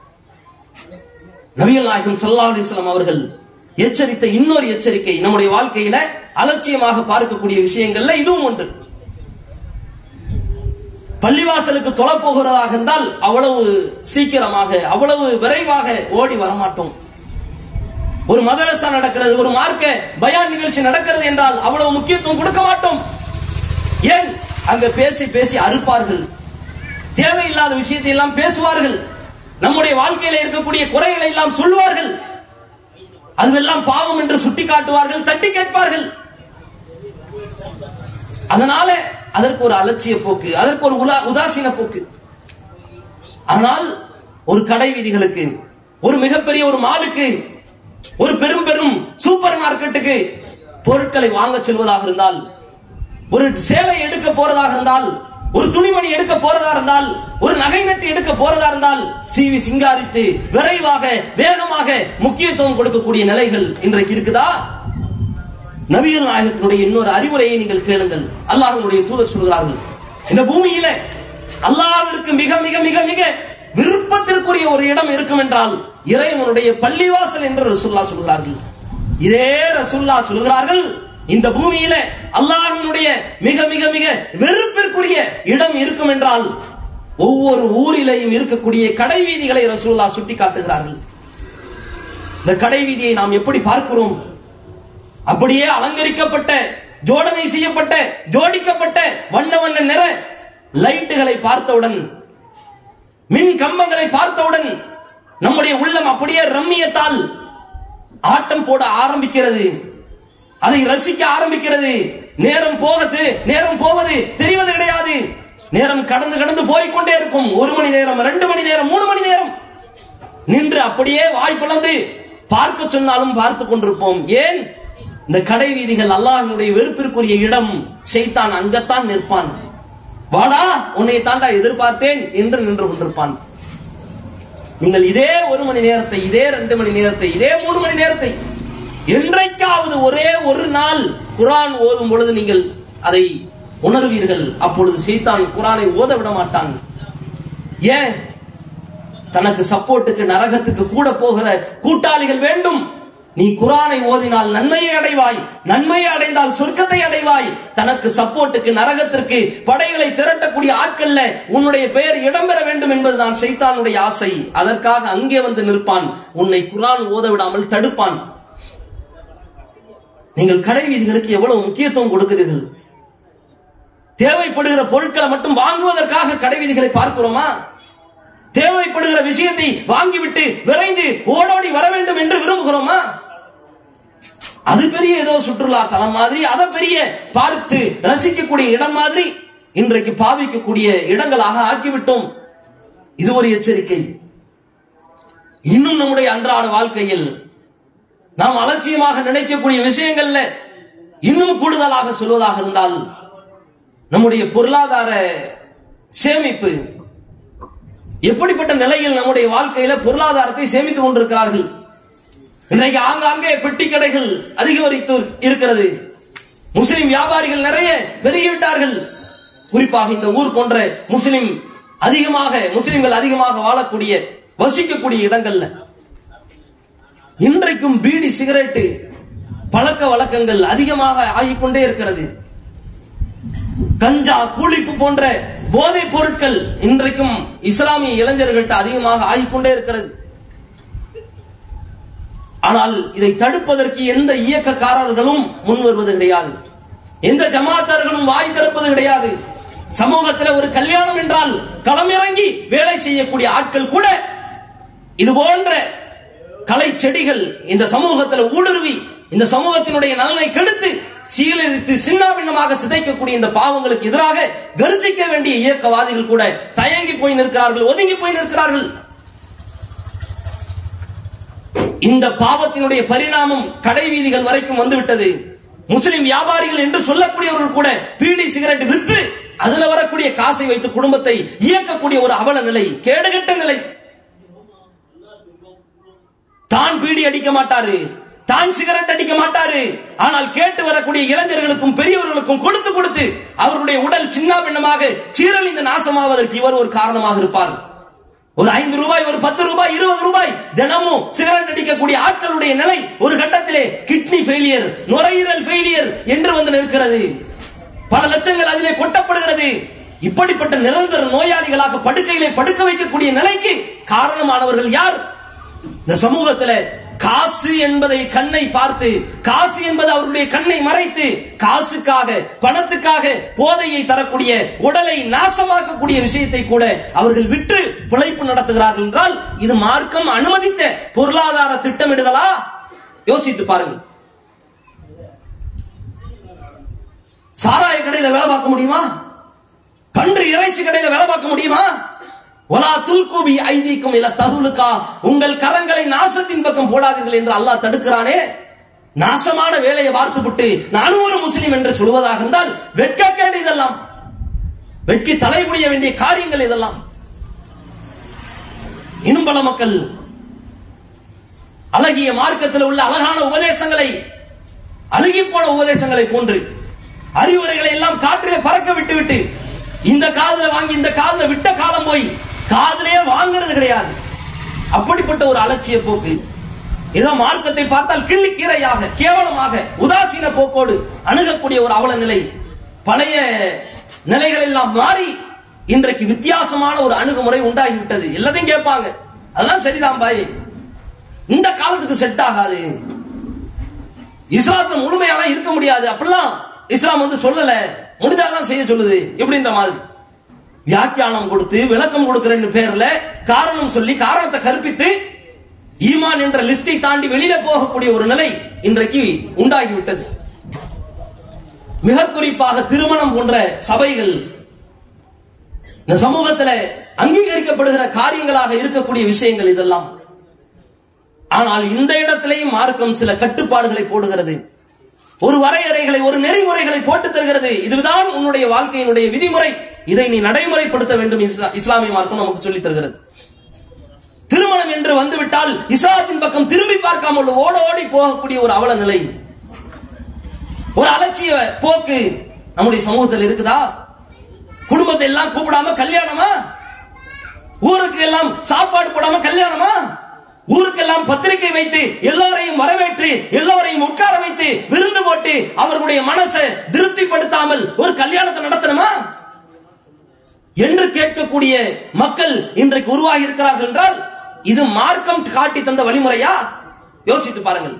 நபிகள் நாயகம் ஸல்லல்லாஹு அலைஹி வஸல்லம் அவர்கள் எச்சரித்த இன்னொரு எச்சரிக்கை நம்முடைய வாழ்க்கையில அலட்சியமாக பார்க்கக்கூடிய விஷயங்கள்ல இதுவும் ஒன்று பள்ளிவாசலுக்கு தொலை போகிறதாக இருந்தால் அவ்வளவு சீக்கிரமாக அவ்வளவு விரைவாக ஓடி வரமாட்டோம் ஒரு மதரசா நடக்கிறது ஒரு மார்க்க பயான் நிகழ்ச்சி நடக்கிறது என்றால் அவ்வளவு முக்கியத்துவம் கொடுக்க மாட்டோம் ஏன் அங்க பேசி பேசி அறுப்பார்கள் தேவையில்லாத விஷயத்தை எல்லாம் பேசுவார்கள் நம்முடைய வாழ்க்கையில இருக்கக்கூடிய குறைகளை எல்லாம் சொல்வார்கள் அதுவெல்லாம் பாவம் என்று சுட்டி காட்டுவார்கள் தட்டி கேட்பார்கள் அதனால அதற்கு ஒரு அலட்சிய போக்கு அதற்கு ஒரு உலா- உதாசீன போக்கு ஆனால் ஒரு கடை வீதிகளுக்கு ஒரு மிகப்பெரிய ஒரு மாலுக்கு ஒரு பெரும் பெரும் சூப்பர் மார்க்கெட்டுக்கு பொருட்களை வாங்க செல்வதாக இருந்தால் ஒரு சேலை எடுக்க போறதாக இருந்தால் ஒரு துணிமணி எடுக்க போறதா இருந்தால் ஒரு நகை நட்டு எடுக்க போறதா இருந்தால் சீவி சிங்காரித்து விரைவாக வேகமாக முக்கியத்துவம் கொடுக்கக்கூடிய நிலைகள் இன்றைக்கு இருக்குதா நபிகள் நாயகத்தினுடைய இன்னொரு அறிவுரையை நீங்கள் கேளுங்கள் அல்லாஹ்வுடைய தூதர் சொல்கிறார்கள் இந்த பூமியில அல்லாஹ்விற்கு மிக மிக மிக மிக விருப்பத்திற்குரிய ஒரு இடம் இருக்கும் என்றால் இறைவனுடைய பள்ளிவாசல் என்று ரசூல்லா சொல்கிறார்கள் இதே ரசூல்லா சொல்கிறார்கள் இந்த பூமியில அல்லாஹ்வினுடைய மிக மிக மிக வெறுப்பிற்குரிய இடம் இருக்கும் என்றால் ஒவ்வொரு ஊரிலேயும் இருக்கக்கூடிய கடை வீதிகளை ரசூல்லா சுட்டி காட்டுகிறார்கள் இந்த கடை வீதியை நாம் எப்படி பார்க்கிறோம் அப்படியே அலங்கரிக்கப்பட்ட ஜோடனை செய்யப்பட்ட ஜோடிக்கப்பட்ட வண்ண வண்ண நிற லைட்டுகளை பார்த்தவுடன் மின் கம்பங்களை பார்த்தவுடன் நம்முடைய உள்ளம் அப்படியே ரம்மியத்தால் ஆட்டம் போட ஆரம்பிக்கிறது அதை ரசிக்க ஆரம்பிக்கிறது நேரம் போவது நேரம் போவது தெரிவது கிடையாது நேரம் கடந்து கடந்து போய் கொண்டே இருக்கும் ஒரு மணி நேரம் ரெண்டு மணி நேரம் மூணு மணி நேரம் நின்று அப்படியே வாய் பிளந்து பார்க்க சொன்னாலும் பார்த்து கொண்டிருப்போம் ஏன் இந்த கடை வீதிகள் அல்லாஹினுடைய வெறுப்பிற்குரிய இடம் செய்தான் அங்கத்தான் நிற்பான் வாடா உன்னை தாண்டா எதிர்பார்த்தேன் என்று நின்று கொண்டிருப்பான் நீங்கள் இதே ஒரு மணி நேரத்தை இதே ரெண்டு மணி நேரத்தை இதே மூணு மணி நேரத்தை என்றைக்காவது ஒரே ஒரு நாள் குரான் ஓதும் பொழுது நீங்கள் அதை உணர்வீர்கள் அப்பொழுது சைத்தான் குரானை ஓத விட மாட்டான் ஏன் தனக்கு சப்போர்ட்டுக்கு நரகத்துக்கு கூட போகிற கூட்டாளிகள் வேண்டும் நீ குரானை ஓதினால் நன்மையை அடைவாய் நன்மையை அடைந்தால் சொர்க்கத்தை அடைவாய் தனக்கு சப்போர்ட்டுக்கு நரகத்திற்கு படைகளை திரட்டக்கூடிய ஆட்கள்ல உன்னுடைய பெயர் இடம்பெற வேண்டும் என்பதுதான் சைத்தானுடைய ஆசை அதற்காக அங்கே வந்து நிற்பான் உன்னை குரான் ஓத விடாமல் தடுப்பான் நீங்கள் கடை வீதிகளுக்கு எவ்வளவு முக்கியத்துவம் கொடுக்கிறீர்கள் தேவைப்படுகிற பொருட்களை மட்டும் வாங்குவதற்காக கடை வீதிகளை பார்க்கிறோமா தேவைப்படுகிற விஷயத்தை வாங்கிவிட்டு விரைந்து ஓடோடி வர வேண்டும் என்று விரும்புகிறோமா அது பெரிய ஏதோ சுற்றுலா தலம் மாதிரி அதை பெரிய பார்த்து ரசிக்கக்கூடிய இடம் மாதிரி இன்றைக்கு பாவிக்கக்கூடிய இடங்களாக ஆக்கிவிட்டோம் இது ஒரு எச்சரிக்கை இன்னும் நம்முடைய அன்றாட வாழ்க்கையில் நாம் அலட்சியமாக நினைக்கக்கூடிய விஷயங்கள்ல இன்னும் கூடுதலாக சொல்வதாக இருந்தால் நம்முடைய பொருளாதார சேமிப்பு எப்படிப்பட்ட நிலையில் நம்முடைய வாழ்க்கையில பொருளாதாரத்தை சேமித்துக் கொண்டிருக்கிறார்கள் இன்றைக்கு ஆங்காங்கே பெட்டி கடைகள் அதிகரித்து இருக்கிறது முஸ்லிம் வியாபாரிகள் நிறைய பெருகிவிட்டார்கள் குறிப்பாக இந்த ஊர் போன்ற முஸ்லிம் அதிகமாக முஸ்லிம்கள் அதிகமாக வாழக்கூடிய வசிக்கக்கூடிய இடங்கள்ல இன்றைக்கும் பீடி சிகரெட்டு பழக்க வழக்கங்கள் அதிகமாக ஆகிக்கொண்டே இருக்கிறது கஞ்சா கூலிப்பு போன்ற போதைப் பொருட்கள் இன்றைக்கும் இஸ்லாமிய இளைஞர்கள்ட்ட அதிகமாக ஆகிக்கொண்டே இருக்கிறது ஆனால் இதை தடுப்பதற்கு எந்த இயக்கக்காரர்களும் முன் வருவது கிடையாது எந்த ஜமாத்தார்களும் வாய் திறப்பது கிடையாது சமூகத்தில் ஒரு கல்யாணம் என்றால் களமிறங்கி வேலை செய்யக்கூடிய ஆட்கள் கூட இது போன்ற கலை செடிகள் இந்த சமூகத்தில் ஊடுருவி இந்த சமூகத்தினுடைய நலனை கெடுத்து சீரழித்து சின்னாபின்னமாக சிதைக்கக்கூடிய இந்த பாவங்களுக்கு எதிராக கர்ஜிக்க வேண்டிய இயக்கவாதிகள் கூட தயங்கி போய் நிற்கிறார்கள் ஒதுங்கி போய் நிற்கிறார்கள் இந்த பாவத்தினுடைய பரிணாமம் கடை வீதிகள் வரைக்கும் வந்துவிட்டது முஸ்லிம் வியாபாரிகள் என்று சொல்லக்கூடியவர்கள் கூட பீடி சிகரெட் விற்று அதுல வரக்கூடிய காசை வைத்து குடும்பத்தை இயக்கக்கூடிய ஒரு அவல நிலை கேடுகட்ட நிலை தான் பீடி அடிக்க மாட்டாரு தான் சிகரெட் அடிக்க மாட்டாரு ஆனால் கேட்டு வரக்கூடிய இளைஞர்களுக்கும் பெரியவர்களுக்கும் கொடுத்து கொடுத்து அவர்களுடைய உடல் சின்ன பின்னமாக சீரழிந்து நாசமாவதற்கு இவர் ஒரு காரணமாக இருப்பார் ஒரு ஐந்து ரூபாய் ஒரு பத்து ரூபாய் இருபது ரூபாய் தினமும் சிகரெட் அடிக்கக்கூடிய ஆட்களுடைய நிலை ஒரு கட்டத்திலே கிட்னி ஃபெயிலியர் நுரையீரல் ஃபெயிலியர் என்று வந்து நிற்கிறது பல லட்சங்கள் அதிலே கொட்டப்படுகிறது இப்படிப்பட்ட நிரந்தர நோயாளிகளாக படுக்கையிலே படுக்க வைக்கக்கூடிய நிலைக்கு காரணமானவர்கள் யார் இந்த சமூகத்துல காசு என்பதை கண்ணை பார்த்து காசு என்பது அவருடைய கண்ணை மறைத்து காசுக்காக பணத்துக்காக போதையை தரக்கூடிய உடலை நாசமாக்கக்கூடிய விஷயத்தை கூட அவர்கள் விட்டு பிழைப்பு நடத்துகிறார்கள் என்றால் இது மார்க்கம் அனுமதித்த பொருளாதார திட்டமிடுதலா யோசித்து பாருங்கள் சாராய கடையில வேலை பார்க்க முடியுமா பன்று இறைச்சி கடையில வேலை பார்க்க முடியுமா ஒலா துல்கூபி ஐதீக்கும் இல்ல தகுலுக்கா உங்கள் கரங்களை நாசத்தின் பக்கம் போடாதீர்கள் என்று அல்லாஹ் தடுக்கிறானே நாசமான வேலையை பார்த்துவிட்டு நானும் ஒரு முஸ்லிம் என்று சொல்வதாக இருந்தால் வெட்கக்கேடு இதெல்லாம் வெட்கி தலைமுடிய வேண்டிய காரியங்கள் இதெல்லாம் இன்னும் பல மக்கள் அழகிய மார்க்கத்தில் உள்ள அழகான உபதேசங்களை அழுகி போன உபதேசங்களை போன்று அறிவுரைகளை எல்லாம் காற்றிலே பறக்க விட்டு விட்டு இந்த காதுல வாங்கி இந்த காதுல விட்ட காலம் போய் காதலே வாங்குறது கிடையாது அப்படிப்பட்ட ஒரு அலட்சிய போக்கு ஏதோ மார்க்கத்தை பார்த்தால் கிள்ளி கீரையாக கேவலமாக உதாசீன போக்கோடு அணுகக்கூடிய ஒரு அவல நிலை பழைய நிலைகள் எல்லாம் மாறி இன்றைக்கு வித்தியாசமான ஒரு அணுகுமுறை உண்டாகிவிட்டது எல்லாத்தையும் கேட்பாங்க அதெல்லாம் சரிதான் பாய் இந்த காலத்துக்கு செட் ஆகாது இஸ்லாத்துல முழுமையான இருக்க முடியாது அப்படிலாம் இஸ்லாம் வந்து சொல்லல முடிஞ்சாதான் செய்ய சொல்லுது இப்படின்ற மாதிரி வியாக்கியானம் கொடுத்து விளக்கம் கொடுக்கிறேன்னு பேர்ல காரணம் சொல்லி காரணத்தை கற்பித்து ஈமான் என்ற லிஸ்டை தாண்டி வெளியில போகக்கூடிய ஒரு நிலை இன்றைக்கு உண்டாகிவிட்டது மிக குறிப்பாக திருமணம் போன்ற சபைகள் இந்த சமூகத்துல அங்கீகரிக்கப்படுகிற காரியங்களாக இருக்கக்கூடிய விஷயங்கள் இதெல்லாம் ஆனால் இந்த இடத்திலேயும் மார்க்கம் சில கட்டுப்பாடுகளை போடுகிறது ஒரு வரையறைகளை ஒரு நெறிமுறைகளை போட்டு தருகிறது இதுதான் உன்னுடைய வாழ்க்கையினுடைய விதிமுறை இதை நீ நடைமுறைப்படுத்த வேண்டும் இஸ்லா- இஸ்லாமிய மார்க்கம் நமக்கு சொல்லித் தருகிறது திருமணம் என்று வந்துவிட்டால் இஸ்லாத்தின் பக்கம் திரும்பி பார்க்காமல் ஓட ஓடி போகக்கூடிய ஒரு அவல நிலை ஒரு அலட்சிய போக்கு நம்முடைய சமூகத்தில் இருக்குதா குடும்பத்தை எல்லாம் கூப்பிடாம கல்யாணமா ஊருக்கு எல்லாம் சாப்பாடு போடாம கல்யாணமா ஊருக்கெல்லாம் பத்திரிகை வைத்து எல்லோரையும் வரவேற்று எல்லோரையும் உட்கார வைத்து விருந்து போட்டு அவர்களுடைய மனசை திருப்திப்படுத்தாமல் ஒரு கல்யாணத்தை நடத்தணுமா என்று கேட்கக்கூடிய மக்கள் இன்றைக்கு உருவாகி இருக்கிறார்கள் என்றால் இது மார்க்கம் காட்டி தந்த வழிமுறையா யோசித்து பாருங்கள்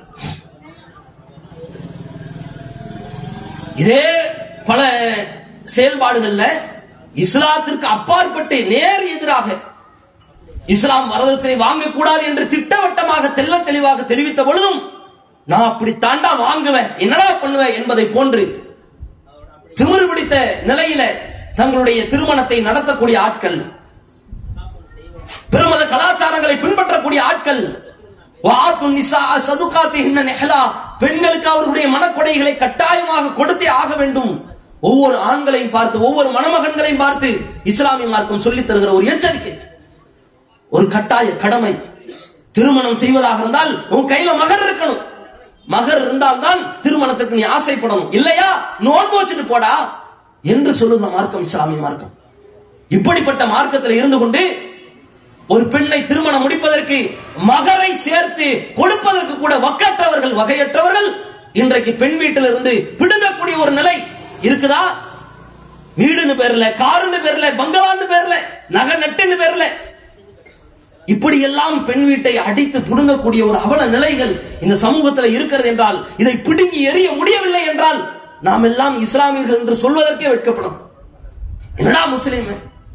இதே பல செயல்பாடுகள்ல இஸ்லாத்திற்கு அப்பாற்பட்டு நேர் எதிராக இஸ்லாம் வரதட்சணை வாங்கக்கூடாது என்று திட்டவட்டமாக தெள்ள தெளிவாக தெரிவித்த பொழுதும் நான் அப்படி தாண்டா வாங்குவேன் என்னடா பண்ணுவேன் என்பதை போன்று திமிரு பிடித்த நிலையில தங்களுடைய திருமணத்தை நடத்தக்கூடிய ஆட்கள் பெருமத கலாச்சாரங்களை பின்பற்றக்கூடிய ஆட்கள் வாத்து நிசா சதுகாத்திஹின்ன நெஹ்லா பெண்களுக்கு அவர்களுடைய மனக்கொடைகளை கட்டாயமாக கொடுத்தே ஆக வேண்டும் ஒவ்வொரு ஆண்களையும் பார்த்து ஒவ்வொரு மணமகன்களையும் பார்த்து இஸ்லாமிய மார்க்கம் சொல்லித் தருகிற ஒரு எச்சரிக்கை ஒரு கட்டாய கடமை திருமணம் செய்வதாக இருந்தால் உன் கையில மகர் இருக்கணும் மகர் இருந்தால்தான் திருமணத்திற்கு நீ ஆசைப்படணும் இல்லையா நோன்பு வச்சுட்டு போடா என்று சொல்லுகிற மார்க்கம் இஸ்லாமிய மார்க்கம் இப்படிப்பட்ட மார்க்கத்தில் இருந்து கொண்டு ஒரு பெண்ணை திருமணம் முடிப்பதற்கு மகரை சேர்த்து கொடுப்பதற்கு கூட வக்கற்றவர்கள் வகையற்றவர்கள் இன்றைக்கு பெண் வீட்டிலிருந்து பிடுங்கக்கூடிய ஒரு நிலை இருக்குதா வீடுன்னு பேர்ல காருன்னு பேர்ல பங்களான்னு பேர்ல நகை நட்டுன்னு பேர்ல இப்படி எல்லாம் பெண் வீட்டை அடித்து புடுங்கக்கூடிய ஒரு அவல நிலைகள் இந்த சமூகத்தில் இருக்கிறது என்றால் இதை பிடுங்கி எறிய முடியவில்லை என்றால் நாம் எல்லாம் இஸ்லாமியர்கள் என்று சொல்வதற்கே வெட்கப்படும் என்னடா முஸ்லீம்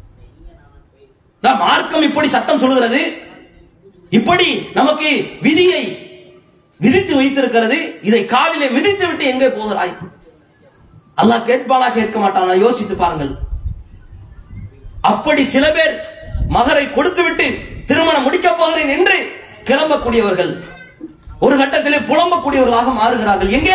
நான் மார்க்கம் இப்படி சட்டம் சொல்லுகிறது இப்படி நமக்கு விதியை விதித்து வைத்திருக்கிறது இதை காலிலே மிதித்து விட்டு எங்கே போகிறாய் அல்லாஹ் கேட்பானா கேட்க மாட்டானா யோசித்து பாருங்கள் அப்படி சில பேர் மகரை கொடுத்துவிட்டு திருமணம் முடிக்கப் போகிறேன் என்று கிளம்பக்கூடியவர்கள் ஒரு கட்டத்திலே புலம்பக்கூடியவர்களாக மாறுகிறார்கள் எங்கே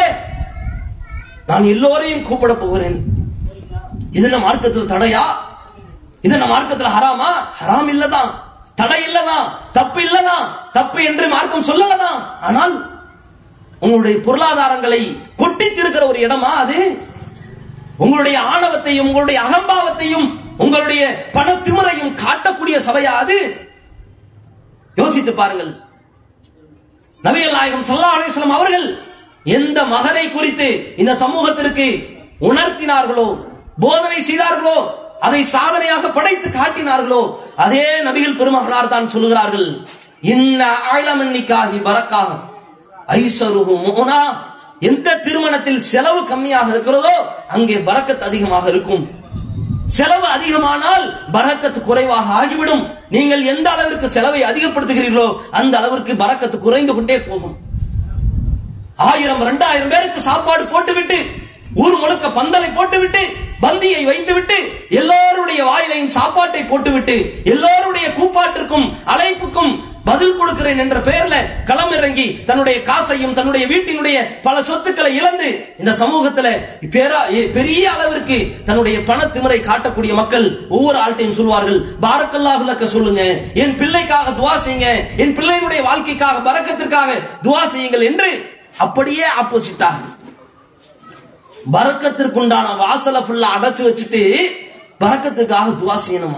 நான் எல்லோரையும் கூப்பிட போகிறேன் இது நம்ம மார்க்கத்தில் தடையா இது நம்ம மார்க்கத்தில் ஹராமா ஹராம் இல்லதான் தடை இல்லதான் தப்பு இல்லதான் தப்பு என்று மார்க்கம் சொல்லலதான் ஆனால் உங்களுடைய பொருளாதாரங்களை கொட்டித்திருக்கிற ஒரு இடமா அது உங்களுடைய ஆணவத்தையும் உங்களுடைய அகம்பாவத்தையும் உங்களுடைய பணத்திமுறையும் காட்டக்கூடிய சபையா அது யோசித்து பாருங்கள் நபிகள் நாயகம் ஸல்லல்லாஹு அலைஹி வஸல்லம் அவர்கள் எந்த மகனை குறித்து இந்த சமூகத்திற்கு உணர்த்தினார்களோ போதனை செய்தார்களோ அதை சாதனையாக படைத்து காட்டினார்களோ அதே நபிகள் பெருமகனார் தான் சொல்லுகிறார்கள் இன்ன ஆழமன்னிக்காகி பரக்காக ஐசருகு முனா எந்த திருமணத்தில் செலவு கம்மியாக இருக்கிறதோ அங்கே பரக்கத் அதிகமாக இருக்கும் செலவு அதிகமானால் பரக்கத்து குறைவாக ஆகிவிடும் நீங்கள் எந்த அளவிற்கு செலவை அதிகப்படுத்துகிறீர்களோ அந்த அளவிற்கு பரக்கத்து குறைந்து கொண்டே போகும் ஆயிரம் இரண்டாயிரம் பேருக்கு சாப்பாடு போட்டுவிட்டு ஊர் முழுக்க பந்தலை போட்டுவிட்டு பந்தியை வைத்துவிட்டு எல்லோருடைய வாயிலையும் சாப்பாட்டை போட்டுவிட்டு எல்லோருடைய கூப்பாட்டிற்கும் அழைப்புக்கும் பதில் கொடுக்கிறேன் என்ற பெயர்ல களமிறங்கி தன்னுடைய காசையும் தன்னுடைய வீட்டினுடைய பல சொத்துக்களை இழந்து இந்த சமூகத்துல பெரா- பெரிய அளவிற்கு தன்னுடைய பணத்திமுறை காட்டக்கூடிய மக்கள் ஒவ்வொரு ஆள்கிட்டையும் சொல்வார்கள் பாரக்கல்லாஹு லக்க சொல்லுங்க என் பிள்ளைக்காக துவா செய்யுங்க என் பிள்ளையினுடைய வாழ்க்கைக்காக பரக்கத்திற்காக துவா செய்யுங்கள் என்று அப்படியே ஆப்போசிட்டாக பரக்கத்திற்குண்டான வாசலை ஃபுல்லா அடைச்சு வச்சுட்டு பரக்கத்துக்காக துவா செய்யணுமா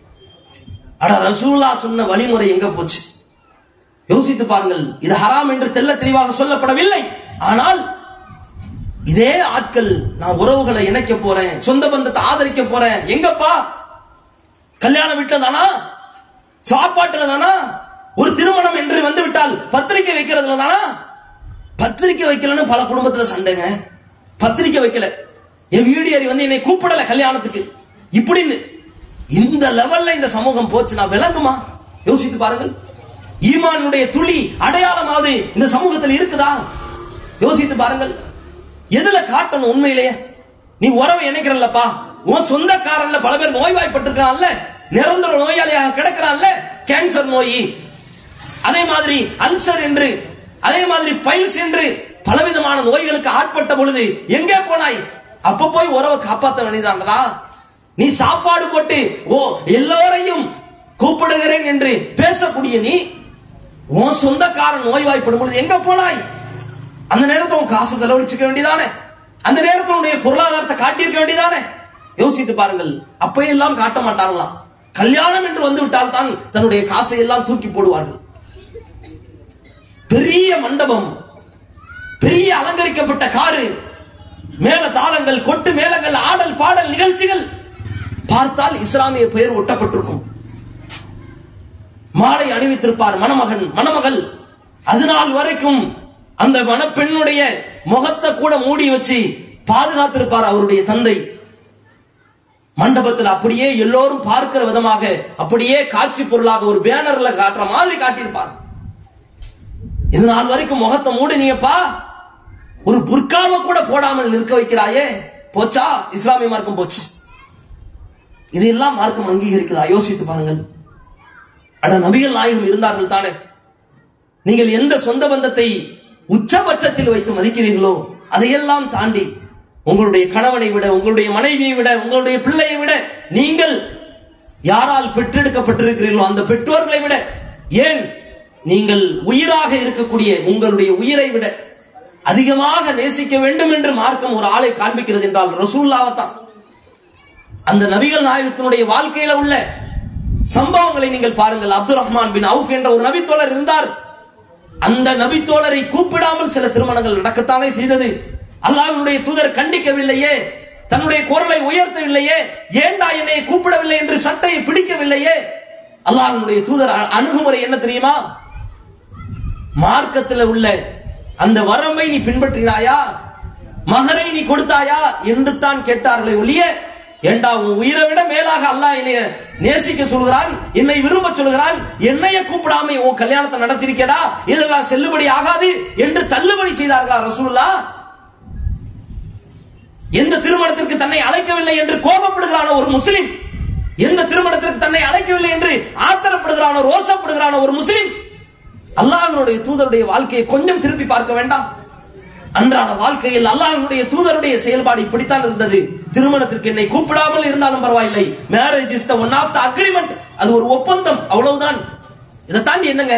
அட ரசூல்லா சொன்ன வழிமுறை எங்க போச்சு யோசித்து பாருங்கள் இது ஹராம் என்று தெல்ல தெளிவாக சொல்லப்படவில்லை ஆனால் இதே ஆட்கள் நான் உறவுகளை இணைக்க போறேன் சொந்த பந்தத்தை ஆதரிக்க போறேன் எங்கப்பா கல்யாண வீட்டுல தானா சாப்பாட்டுல தானா ஒரு திருமணம் என்று வந்து விட்டால் பத்திரிக்கை வைக்கிறதுல தானா பத்திரிக்கை வைக்கலன்னு பல குடும்பத்துல சண்டைங்க பத்திரிக்கை வைக்கல என் வீடியரி வந்து என்னை கூப்பிடல கல்யாணத்துக்கு இப்படின்னு இந்த லெவல்ல இந்த சமூகம் போச்சு நான் விளங்குமா யோசித்து பாருங்கள் ஈமானுடைய துளி அடையாளமாவது இந்த சமூகத்தில் இருக்குதா யோசித்து பாருங்கள் எதுல காட்டணும் உண்மையிலேயே நீ உறவை இணைக்கிறல்லப்பா உன் சொந்தக்காரன்ல பல பேர் நோய்வாய்ப்பட்டிருக்கான்ல நிரந்தர நோயாளியாக கிடக்கிறான்ல கேன்சர் நோய் அதே மாதிரி அல்சர் என்று அதே மாதிரி பைல்ஸ் என்று பலவிதமான நோய்களுக்கு ஆட்பட்ட பொழுது எங்கே போனாய் அப்ப போய் உறவை காப்பாத்த வேண்டியதானடா நீ சாப்பாடு போட்டு ஓ எல்லோரையும் கூப்பிடுகிறேன் என்று பேசக்கூடிய நீ உன் சொந்தக்காரன் நோய்வாய்ப்படும் பொழுது எங்க போனாய் அந்த நேரத்தில் உன் காசு செலவழிச்சுக்க வேண்டியதானே அந்த நேரத்தில் உன்னுடைய பொருளாதாரத்தை காட்டியிருக்க வேண்டியதானே யோசித்து பாருங்கள் அப்பையெல்லாம் காட்ட மாட்டார்களாம் கல்யாணம் என்று வந்து விட்டால் தான் தன்னுடைய காசை எல்லாம் தூக்கி போடுவார்கள் பெரிய மண்டபம் பெரிய அலங்கரிக்கப்பட்ட காரு மேல தாளங்கள் கொட்டு மேளங்கள் ஆடல் பாடல் நிகழ்ச்சிகள் பார்த்தால் இஸ்லாமிய பெயர் ஒட்டப்பட்டிருக்கும் மாலை அணிவித்திருப்பார் மணமகன் மணமகள் அது நாள் வரைக்கும் அந்த மணப்பெண்ணுடைய முகத்தை கூட மூடி வச்சு பாதுகாத்திருப்பார் அவருடைய தந்தை மண்டபத்தில் அப்படியே எல்லோரும் பார்க்கிற விதமாக அப்படியே காட்சி பொருளாக ஒரு பேனர்ல காட்டுற மாதிரி காட்டியிருப்பார் இது நாள் வரைக்கும் முகத்தை மூடினியப்பா ஒரு புர்காவை கூட போடாமல் நிற்க வைக்கிறாயே போச்சா இஸ்லாமிய மார்க்கம் போச்சு இதெல்லாம் மார்க்கம் அங்கீகரிக்கிறதா யோசித்து பாருங்கள் அட நபிகள் நாயகம் இருந்தார்கள் தானே நீங்கள் எந்த சொந்த பந்தத்தை உச்சபட்சத்தில் வைத்து மதிக்கிறீர்களோ அதையெல்லாம் தாண்டி உங்களுடைய கணவனை விட உங்களுடைய மனைவியை விட உங்களுடைய பிள்ளையை விட நீங்கள் யாரால் பெற்றெடுக்கப்பட்டிருக்கிறீர்களோ அந்த பெற்றோர்களை விட ஏன் நீங்கள் உயிராக இருக்கக்கூடிய உங்களுடைய உயிரை விட அதிகமாக நேசிக்க வேண்டும் என்று மார்க்கம் ஒரு ஆளை காண்பிக்கிறது என்றால் ரசூல்லாவத்தான் அந்த நபிகள் நாயகத்தினுடைய வாழ்க்கையில உள்ள சம்பவங்களை நீங்கள் பாருங்கள் அப்துல் ரஹ்மான் பின் அவுஃப் என்ற ஒரு நபித்தோழர் இருந்தார் அந்த நபித்தோழரை கூப்பிடாமல் சில திருமணங்கள் நடக்கத்தானே செய்தது அல்லாஹ்வுடைய தூதர் கண்டிக்கவில்லையே தன்னுடைய குரலை உயர்த்தவில்லையே ஏண்டா என்னை கூப்பிடவில்லை என்று சட்டையை பிடிக்கவில்லையே அல்லாஹ்வுடைய தூதர் அ- அணுகுமுறை என்ன தெரியுமா மார்க்கத்தில் உள்ள அந்த வரம்பை நீ பின்பற்றினாயா மகனை நீ கொடுத்தாயா என்று தான் கேட்டார்களே ஒழிய ஏண்டா உன் உயிரை விட மேலாக அல்லாஹ் என்னை நேசிக்க சொல்கிறான் என்னை விரும்ப சொல்கிறான் என்னைய கூப்பிடாம உன் கல்யாணத்தை நடத்திருக்கடா இதெல்லாம் செல்லுபடி ஆகாது என்று தள்ளுபடி செய்தார்களா ரசூலுல்லா எந்த திருமணத்திற்கு தன்னை அழைக்கவில்லை என்று கோபப்படுகிறான ஒரு முஸ்லிம் எந்த திருமணத்திற்கு தன்னை அழைக்கவில்லை என்று ஆத்திரப்படுகிறானோ ரோசப்படுகிறான ஒரு முஸ்லிம் அல்லாஹ்வுடைய தூதருடைய வாழ்க்கையை கொஞ்சம் திருப்பி பார்க்க வேண்டாம் அன்றாட வாழ்க்கையில் அல்லாஹ்வுடைய தூதருடைய செயல்பாடு இப்படித்தான் இருந்தது திருமணத்திற்கு என்னை கூப்பிடாமல் இருந்தாலும் பரவாயில்லை marriage is the one of the agreement அது ஒரு ஒப்பந்தம் அவ்வளவுதான் இதை தாண்டி என்னங்க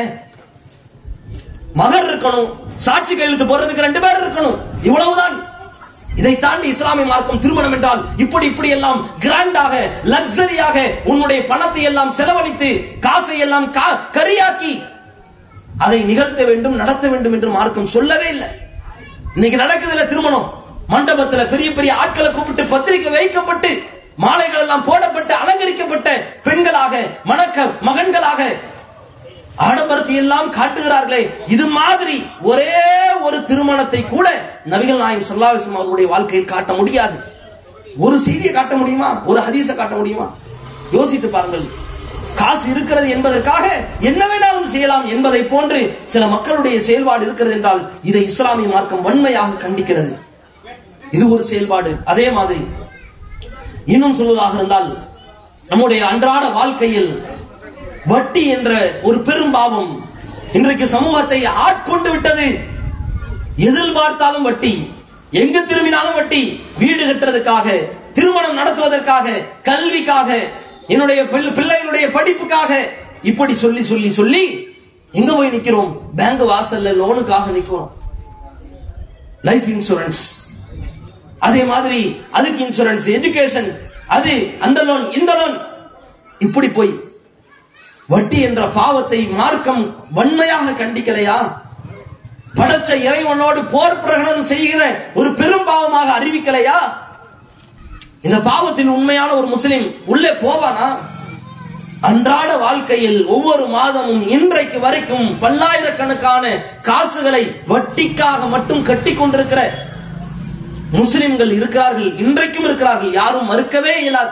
மகர் இருக்கணும் சாட்சி கையெழுத்து போடுறதுக்கு ரெண்டு பேர் இருக்கணும் இவ்வளவுதான் இதை தாண்டி இஸ்லாமிய மார்க்கம் திருமணம் என்றால் இப்படி இப்படி எல்லாம் கிராண்டாக லக்ஸரியாக உன்னுடைய பணத்தை எல்லாம் செலவழித்து காசை எல்லாம் கா- கரியாக்கி அதை நிகழ்த்த வேண்டும் நடத்த வேண்டும் என்று மார்க்கம் சொல்லவே இல்லை இன்னைக்கு நடக்குதுல திருமணம் மண்டபத்துல பெரிய பெரிய ஆட்களை கூப்பிட்டு பத்திரிக்கை வைக்கப்பட்டு மாலைகள் எல்லாம் போடப்பட்டு அலங்கரிக்கப்பட்ட பெண்களாக மணக்க மகன்களாக ஆடம்பரத்தை எல்லாம் காட்டுகிறார்களே இது மாதிரி ஒரே ஒரு திருமணத்தை கூட நபிகள் நாயகம் ஸல்லல்லாஹு அலைஹி வஸல்லம் அவர்களுடைய வாழ்க்கையில் காட்ட முடியாது ஒரு செய்தியை காட்ட முடியுமா ஒரு ஹதீஸை காட்ட முடியுமா யோசித்து பாருங்கள் காசு இருக்கிறது என்பதற்காக என்ன வேணாலும் செய்யலாம் என்பதை போன்று சில மக்களுடைய செயல்பாடு இருக்கிறது என்றால் இதை இஸ்லாமிய மார்க்கம் வன்மையாக கண்டிக்கிறது இது ஒரு செயல்பாடு அதே மாதிரி இன்னும் சொல்வதாக இருந்தால் நம்முடைய அன்றாட வாழ்க்கையில் வட்டி என்ற ஒரு பெரும் பாவம் இன்றைக்கு சமூகத்தை ஆட்கொண்டு விட்டது எதில் பார்த்தாலும் வட்டி எங்கு திரும்பினாலும் வட்டி வீடு கட்டுறதுக்காக திருமணம் நடத்துவதற்காக கல்விக்காக என்னுடைய பிள்ளை- பிள்ளைகளுடைய படிப்புக்காக இப்படி சொல்லி சொல்லி சொல்லி எங்க போய் நிக்கிறோம் பேங்க் வாசல்ல லோனுக்காக நிக்கிறோம் லைஃப் இன்சூரன்ஸ் அதே மாதிரி அதுக்கு இன்சூரன்ஸ் எஜுகேஷன் அது அந்த லோன் இந்த லோன் இப்படி போய் வட்டி என்ற பாவத்தை மார்க்கம் வன்மையாக கண்டிக்கலையா படைச்ச இறைவனோடு போர் பிரகடனம் செய்கிற ஒரு பெரும் பாவமாக அறிவிக்கலையா இந்த பாவத்தில் உண்மையான ஒரு முஸ்லிம் உள்ளே போவானா அன்றாட வாழ்க்கையில் ஒவ்வொரு மாதமும் இன்றைக்கு வரைக்கும் பல்லாயிரக்கணக்கான காசுகளை வட்டிக்காக மட்டும் கட்டி கொண்டிருக்கிற முஸ்லிம்கள் இருக்கிறார்கள் இன்றைக்கும் இருக்கிறார்கள் யாரும் மறுக்கவே இயலாது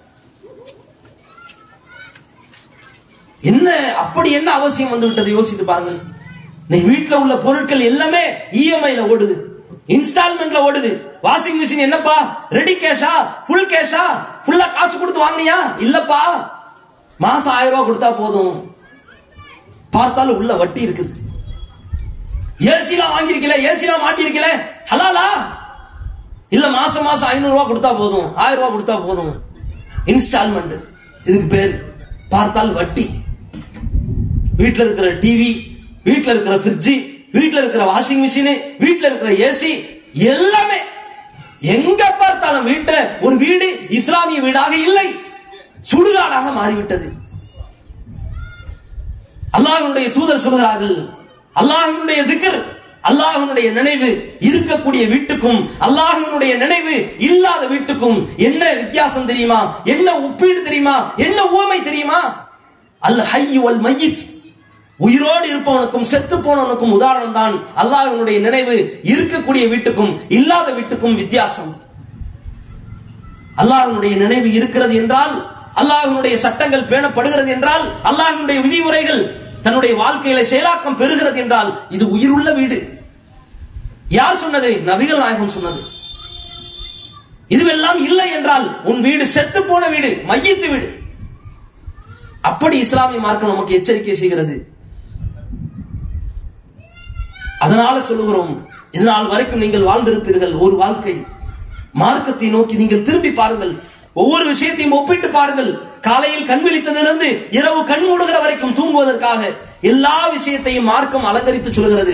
என்ன அப்படி என்ன அவசியம் வந்து விட்டது யோசித்து பாருங்கள் இன்னைக்கு வீட்டுல உள்ள பொருட்கள் எல்லாமே இஎம்ஐல ஓடுது இன்ஸ்டால்மெண்ட்ல ஓடுது வாஷிங் மிஷின் என்னப்பா ரெடி கேஷா ஃபுல் கேஷா ஃபுல்லா காசு கொடுத்து வாங்கினியா இல்லப்பா மாசம் ஆயிரம் ரூபாய் கொடுத்தா போதும் பார்த்தாலும் உள்ள வட்டி இருக்குது ஏசிலாம் வாங்கியிருக்கல ஏசிலாம் மாட்டிருக்கல ஹலாலா இல்ல மாசம் மாசம் ஐநூறு ரூபாய் கொடுத்தா போதும் ஆயிரம் ரூபாய் கொடுத்தா போதும் இன்ஸ்டால்மெண்ட் இதுக்கு பேர் பார்த்தால் வட்டி வீட்ல இருக்கிற டிவி வீட்ல இருக்கிற ஃப்ரிட்ஜ் வீட்ல இருக்கிற வாஷிங் மிஷின் வீட்ல இருக்கிற ஏசி எல்லாமே எங்க பார்த்தாலும் வீட்டுல ஒரு வீடு இஸ்லாமிய வீடாக இல்லை சுடுகாடாக மாறிவிட்டது அல்லாஹ்வுடைய தூதர் சொல்கிறார்கள் அல்லாஹ்வுடைய திக்ர் அல்லாஹ்வுடைய நினைவு இருக்கக்கூடிய வீட்டுக்கும் அல்லாஹ்வுடைய நினைவு இல்லாத வீட்டுக்கும் என்ன வித்தியாசம் தெரியுமா என்ன ஒப்பீடு தெரியுமா என்ன உவமை தெரியுமா அல் ஹய்ய் வல் மையித் உயிரோடு இருப்பவனுக்கும் செத்து போனவனுக்கும் உதாரணம் தான் அல்லாஹ்வுடைய நினைவு இருக்கக்கூடிய வீட்டுக்கும் இல்லாத வீட்டுக்கும் வித்தியாசம் அல்லாஹ்வுடைய நினைவு இருக்கிறது என்றால் அல்லாஹ்வுடைய சட்டங்கள் பேணப்படுகிறது என்றால் அல்லாஹ்வுடைய விதிமுறைகள் தன்னுடைய வாழ்க்கையில செயலாக்கம் பெறுகிறது என்றால் இது உயிருள்ள வீடு யார் சொன்னது நபிகள் நாயகம் சொன்னது இதுவெல்லாம் இல்லை என்றால் உன் வீடு செத்து போன வீடு மையத்து வீடு அப்படி இஸ்லாமிய மார்க்கம் நமக்கு எச்சரிக்கை செய்கிறது அதனால சொல்லுகிறோம் இதனால் வரைக்கும் நீங்கள் வாழ்ந்திருப்பீர்கள் ஒரு வாழ்க்கை மார்க்கத்தை நோக்கி நீங்கள் திரும்பி பாருங்கள் ஒவ்வொரு விஷயத்தையும் ஒப்பிட்டு பாருங்கள் காலையில் கண் விழித்ததிலிருந்து இரவு கண் மூடுகிற வரைக்கும் தூங்குவதற்காக எல்லா விஷயத்தையும் மார்க்கம் அலங்கரித்து சொல்கிறது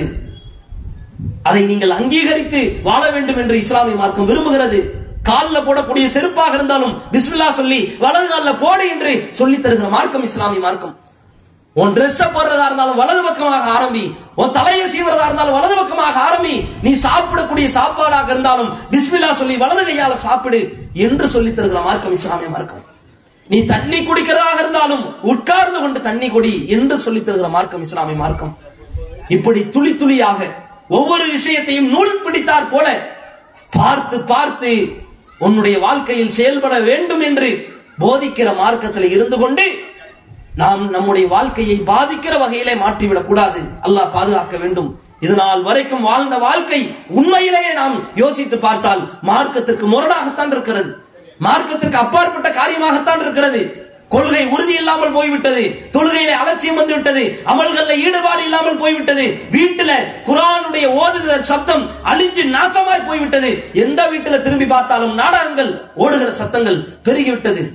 அதை நீங்கள் அங்கீகரித்து வாழ வேண்டும் என்று இஸ்லாமிய மார்க்கம் விரும்புகிறது காலில் போடக்கூடிய செருப்பாக இருந்தாலும் பிஸ்மில்லா சொல்லி வலது காலில் போடு என்று சொல்லி தருகிற மார்க்கம் இஸ்லாமிய மார்க்கம் உன் ட்ரெஸ் போடுறதா இருந்தாலும் வலது பக்கமாக ஆரம்பி உன் தலையை சீவுறதா இருந்தாலும் வலது பக்கமாக ஆரம்பி நீ சாப்பிடக்கூடிய சாப்பாடாக இருந்தாலும் பிஸ்மில்லா சொல்லி வலது கையால சாப்பிடு என்று சொல்லி தருகிற மார்க்கம் இஸ்லாமிய மார்க்கம் நீ தண்ணி குடிக்கிறதாக இருந்தாலும் உட்கார்ந்து கொண்டு தண்ணி குடி என்று சொல்லி தருகிற மார்க்கம் இஸ்லாமிய மார்க்கம் இப்படி துளி துளியாக ஒவ்வொரு விஷயத்தையும் நூல் பிடித்தார் போல பார்த்து பார்த்து உன்னுடைய வாழ்க்கையில் செயல்பட வேண்டும் என்று போதிக்கிற மார்க்கத்தில் இருந்து கொண்டு நாம் நம்முடைய வாழ்க்கையை பாதிக்கிற வகையிலே மாற்றிவிடக் கூடாது அல்லாஹ் பாதுகாக்க வேண்டும் இதனால் வரைக்கும் வாழ்ந்த வாழ்க்கை உண்மையிலேயே நாம் யோசித்து பார்த்தால் மார்க்கத்திற்கு முரணாகத்தான் இருக்கிறது மார்க்கத்திற்கு அப்பாற்பட்ட காரியமாகத்தான் இருக்கிறது கொள்கை உறுதி இல்லாமல் போய்விட்டது தொழுகையில அலட்சியம் வந்து விட்டது அமல்கள்ல ஈடுபாடு இல்லாமல் போய்விட்டது வீட்டுல குரானுடைய ஓதுதல் சத்தம் அழிஞ்சு நாசமாய் போய்விட்டது எந்த வீட்டுல திரும்பி பார்த்தாலும் நாடகங்கள் ஓடுகிற சத்தங்கள் பெருகிவிட்டது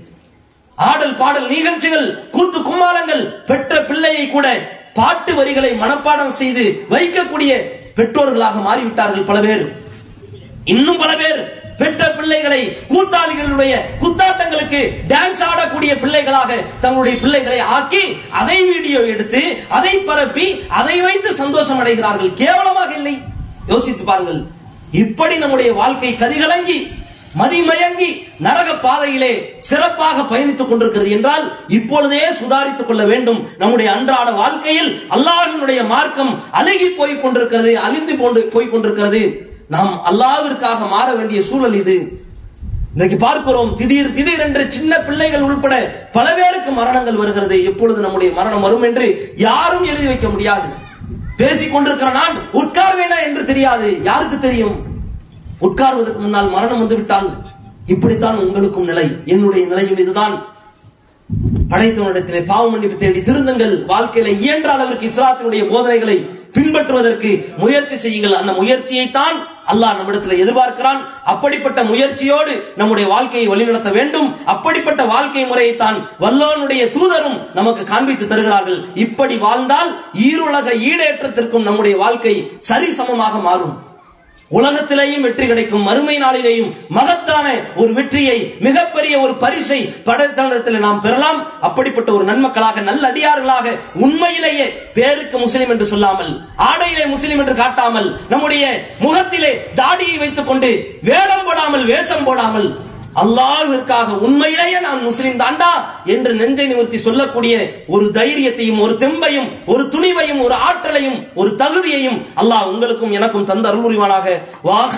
ஆடல் பாடல் நிகழ்ச்சிகள் கூத்து கும்மாளங்கள் பெற்ற பிள்ளையை கூட பாட்டு வரிகளை மனப்பாடம் செய்து வைக்கக்கூடிய பெற்றோர்களாக மாறிவிட்டார்கள் பல பேர் இன்னும் பல பேர் பெற்ற பிள்ளைகளை கூத்தாளிகளுடைய குத்தாட்டங்களுக்கு டான்ஸ் ஆடக்கூடிய பிள்ளைகளாக தங்களுடைய பிள்ளைகளை ஆக்கி அதை வீடியோ எடுத்து அதை பரப்பி அதை வைத்து சந்தோஷம் அடைகிறார்கள் கேவலமாக இல்லை யோசித்து பாருங்கள் இப்படி நம்முடைய வாழ்க்கை கதிகலங்கி மதிமயங்கி நரக பாதையிலே சிறப்பாக பயணித்துக் கொண்டிருக்கிறது என்றால் இப்பொழுதே சுதாரித்துக் கொள்ள வேண்டும் நம்முடைய அன்றாட வாழ்க்கையில் அல்லாஹினுடைய மார்க்கம் அழுகி போய் கொண்டிருக்கிறது அழிந்து போன்று போய் கொண்டிருக்கிறது நாம் அல்லாவிற்காக மாற வேண்டிய சூழல் இது இன்னைக்கு பார்க்கிறோம் திடீர் திடீர் என்று சின்ன பிள்ளைகள் உள்பட பல பேருக்கு மரணங்கள் வருகிறது எப்பொழுது நம்முடைய மரணம் வரும் என்று யாரும் எழுதி வைக்க முடியாது பேசிக் கொண்டிருக்கிற நான் உட்கார்வேனா என்று தெரியாது யாருக்கு தெரியும் உட்கார்வதற்கு முன்னால் மரணம் வந்து விட்டால் இப்படித்தான் உங்களுக்கும் நிலை என்னுடைய நிலையும் இதுதான் படைத்தவனிடத்திலே பாவ மன்னிப்பு தேடி திருந்துங்கள் வாழ்க்கையில இயன்ற அளவிற்கு இஸ்லாத்தினுடைய போதனைகளை பின்பற்றுவதற்கு முயற்சி செய்யுங்கள் அந்த முயற்சியை தான் அல்லாஹ் நம்மிடத்தில் எதிர்பார்க்கிறான் அப்படிப்பட்ட முயற்சியோடு நம்முடைய வாழ்க்கையை வழிநடத்த வேண்டும் அப்படிப்பட்ட வாழ்க்கை முறையை தான் வல்லோனுடைய தூதரும் நமக்கு காண்பித்து தருகிறார்கள் இப்படி வாழ்ந்தால் ஈருலக ஈடேற்றத்திற்கும் நம்முடைய வாழ்க்கை சரிசமமாக மாறும் உலகத்திலேயும் வெற்றி கிடைக்கும் மறுமை நாளிலேயும் மகத்தான ஒரு வெற்றியை மிகப்பெரிய ஒரு பரிசை படைத்தளத்தில் நாம் பெறலாம் அப்படிப்பட்ட ஒரு நன்மக்களாக நல்ல அடியார்களாக உண்மையிலேயே பேருக்கு முஸ்லிம் என்று சொல்லாமல் ஆடையிலே முஸ்லிம் என்று காட்டாமல் நம்முடைய முகத்திலே தாடியை வைத்துக் கொண்டு வேடம் போடாமல் வேஷம் போடாமல் அல்லாஹ்விற்காக உண்மையிலேயே நான் முஸ்லிம் தாண்டா என்று நெஞ்சை நிமிர்த்தி சொல்லக்கூடிய ஒரு தைரியத்தையும் ஒரு தெம்பையும் ஒரு துணிவையும் ஒரு ஆற்றலையும் ஒரு தகுதியையும் அல்லாஹ் உங்களுக்கும் எனக்கும் தந்த அருள் புரிவானாக வாக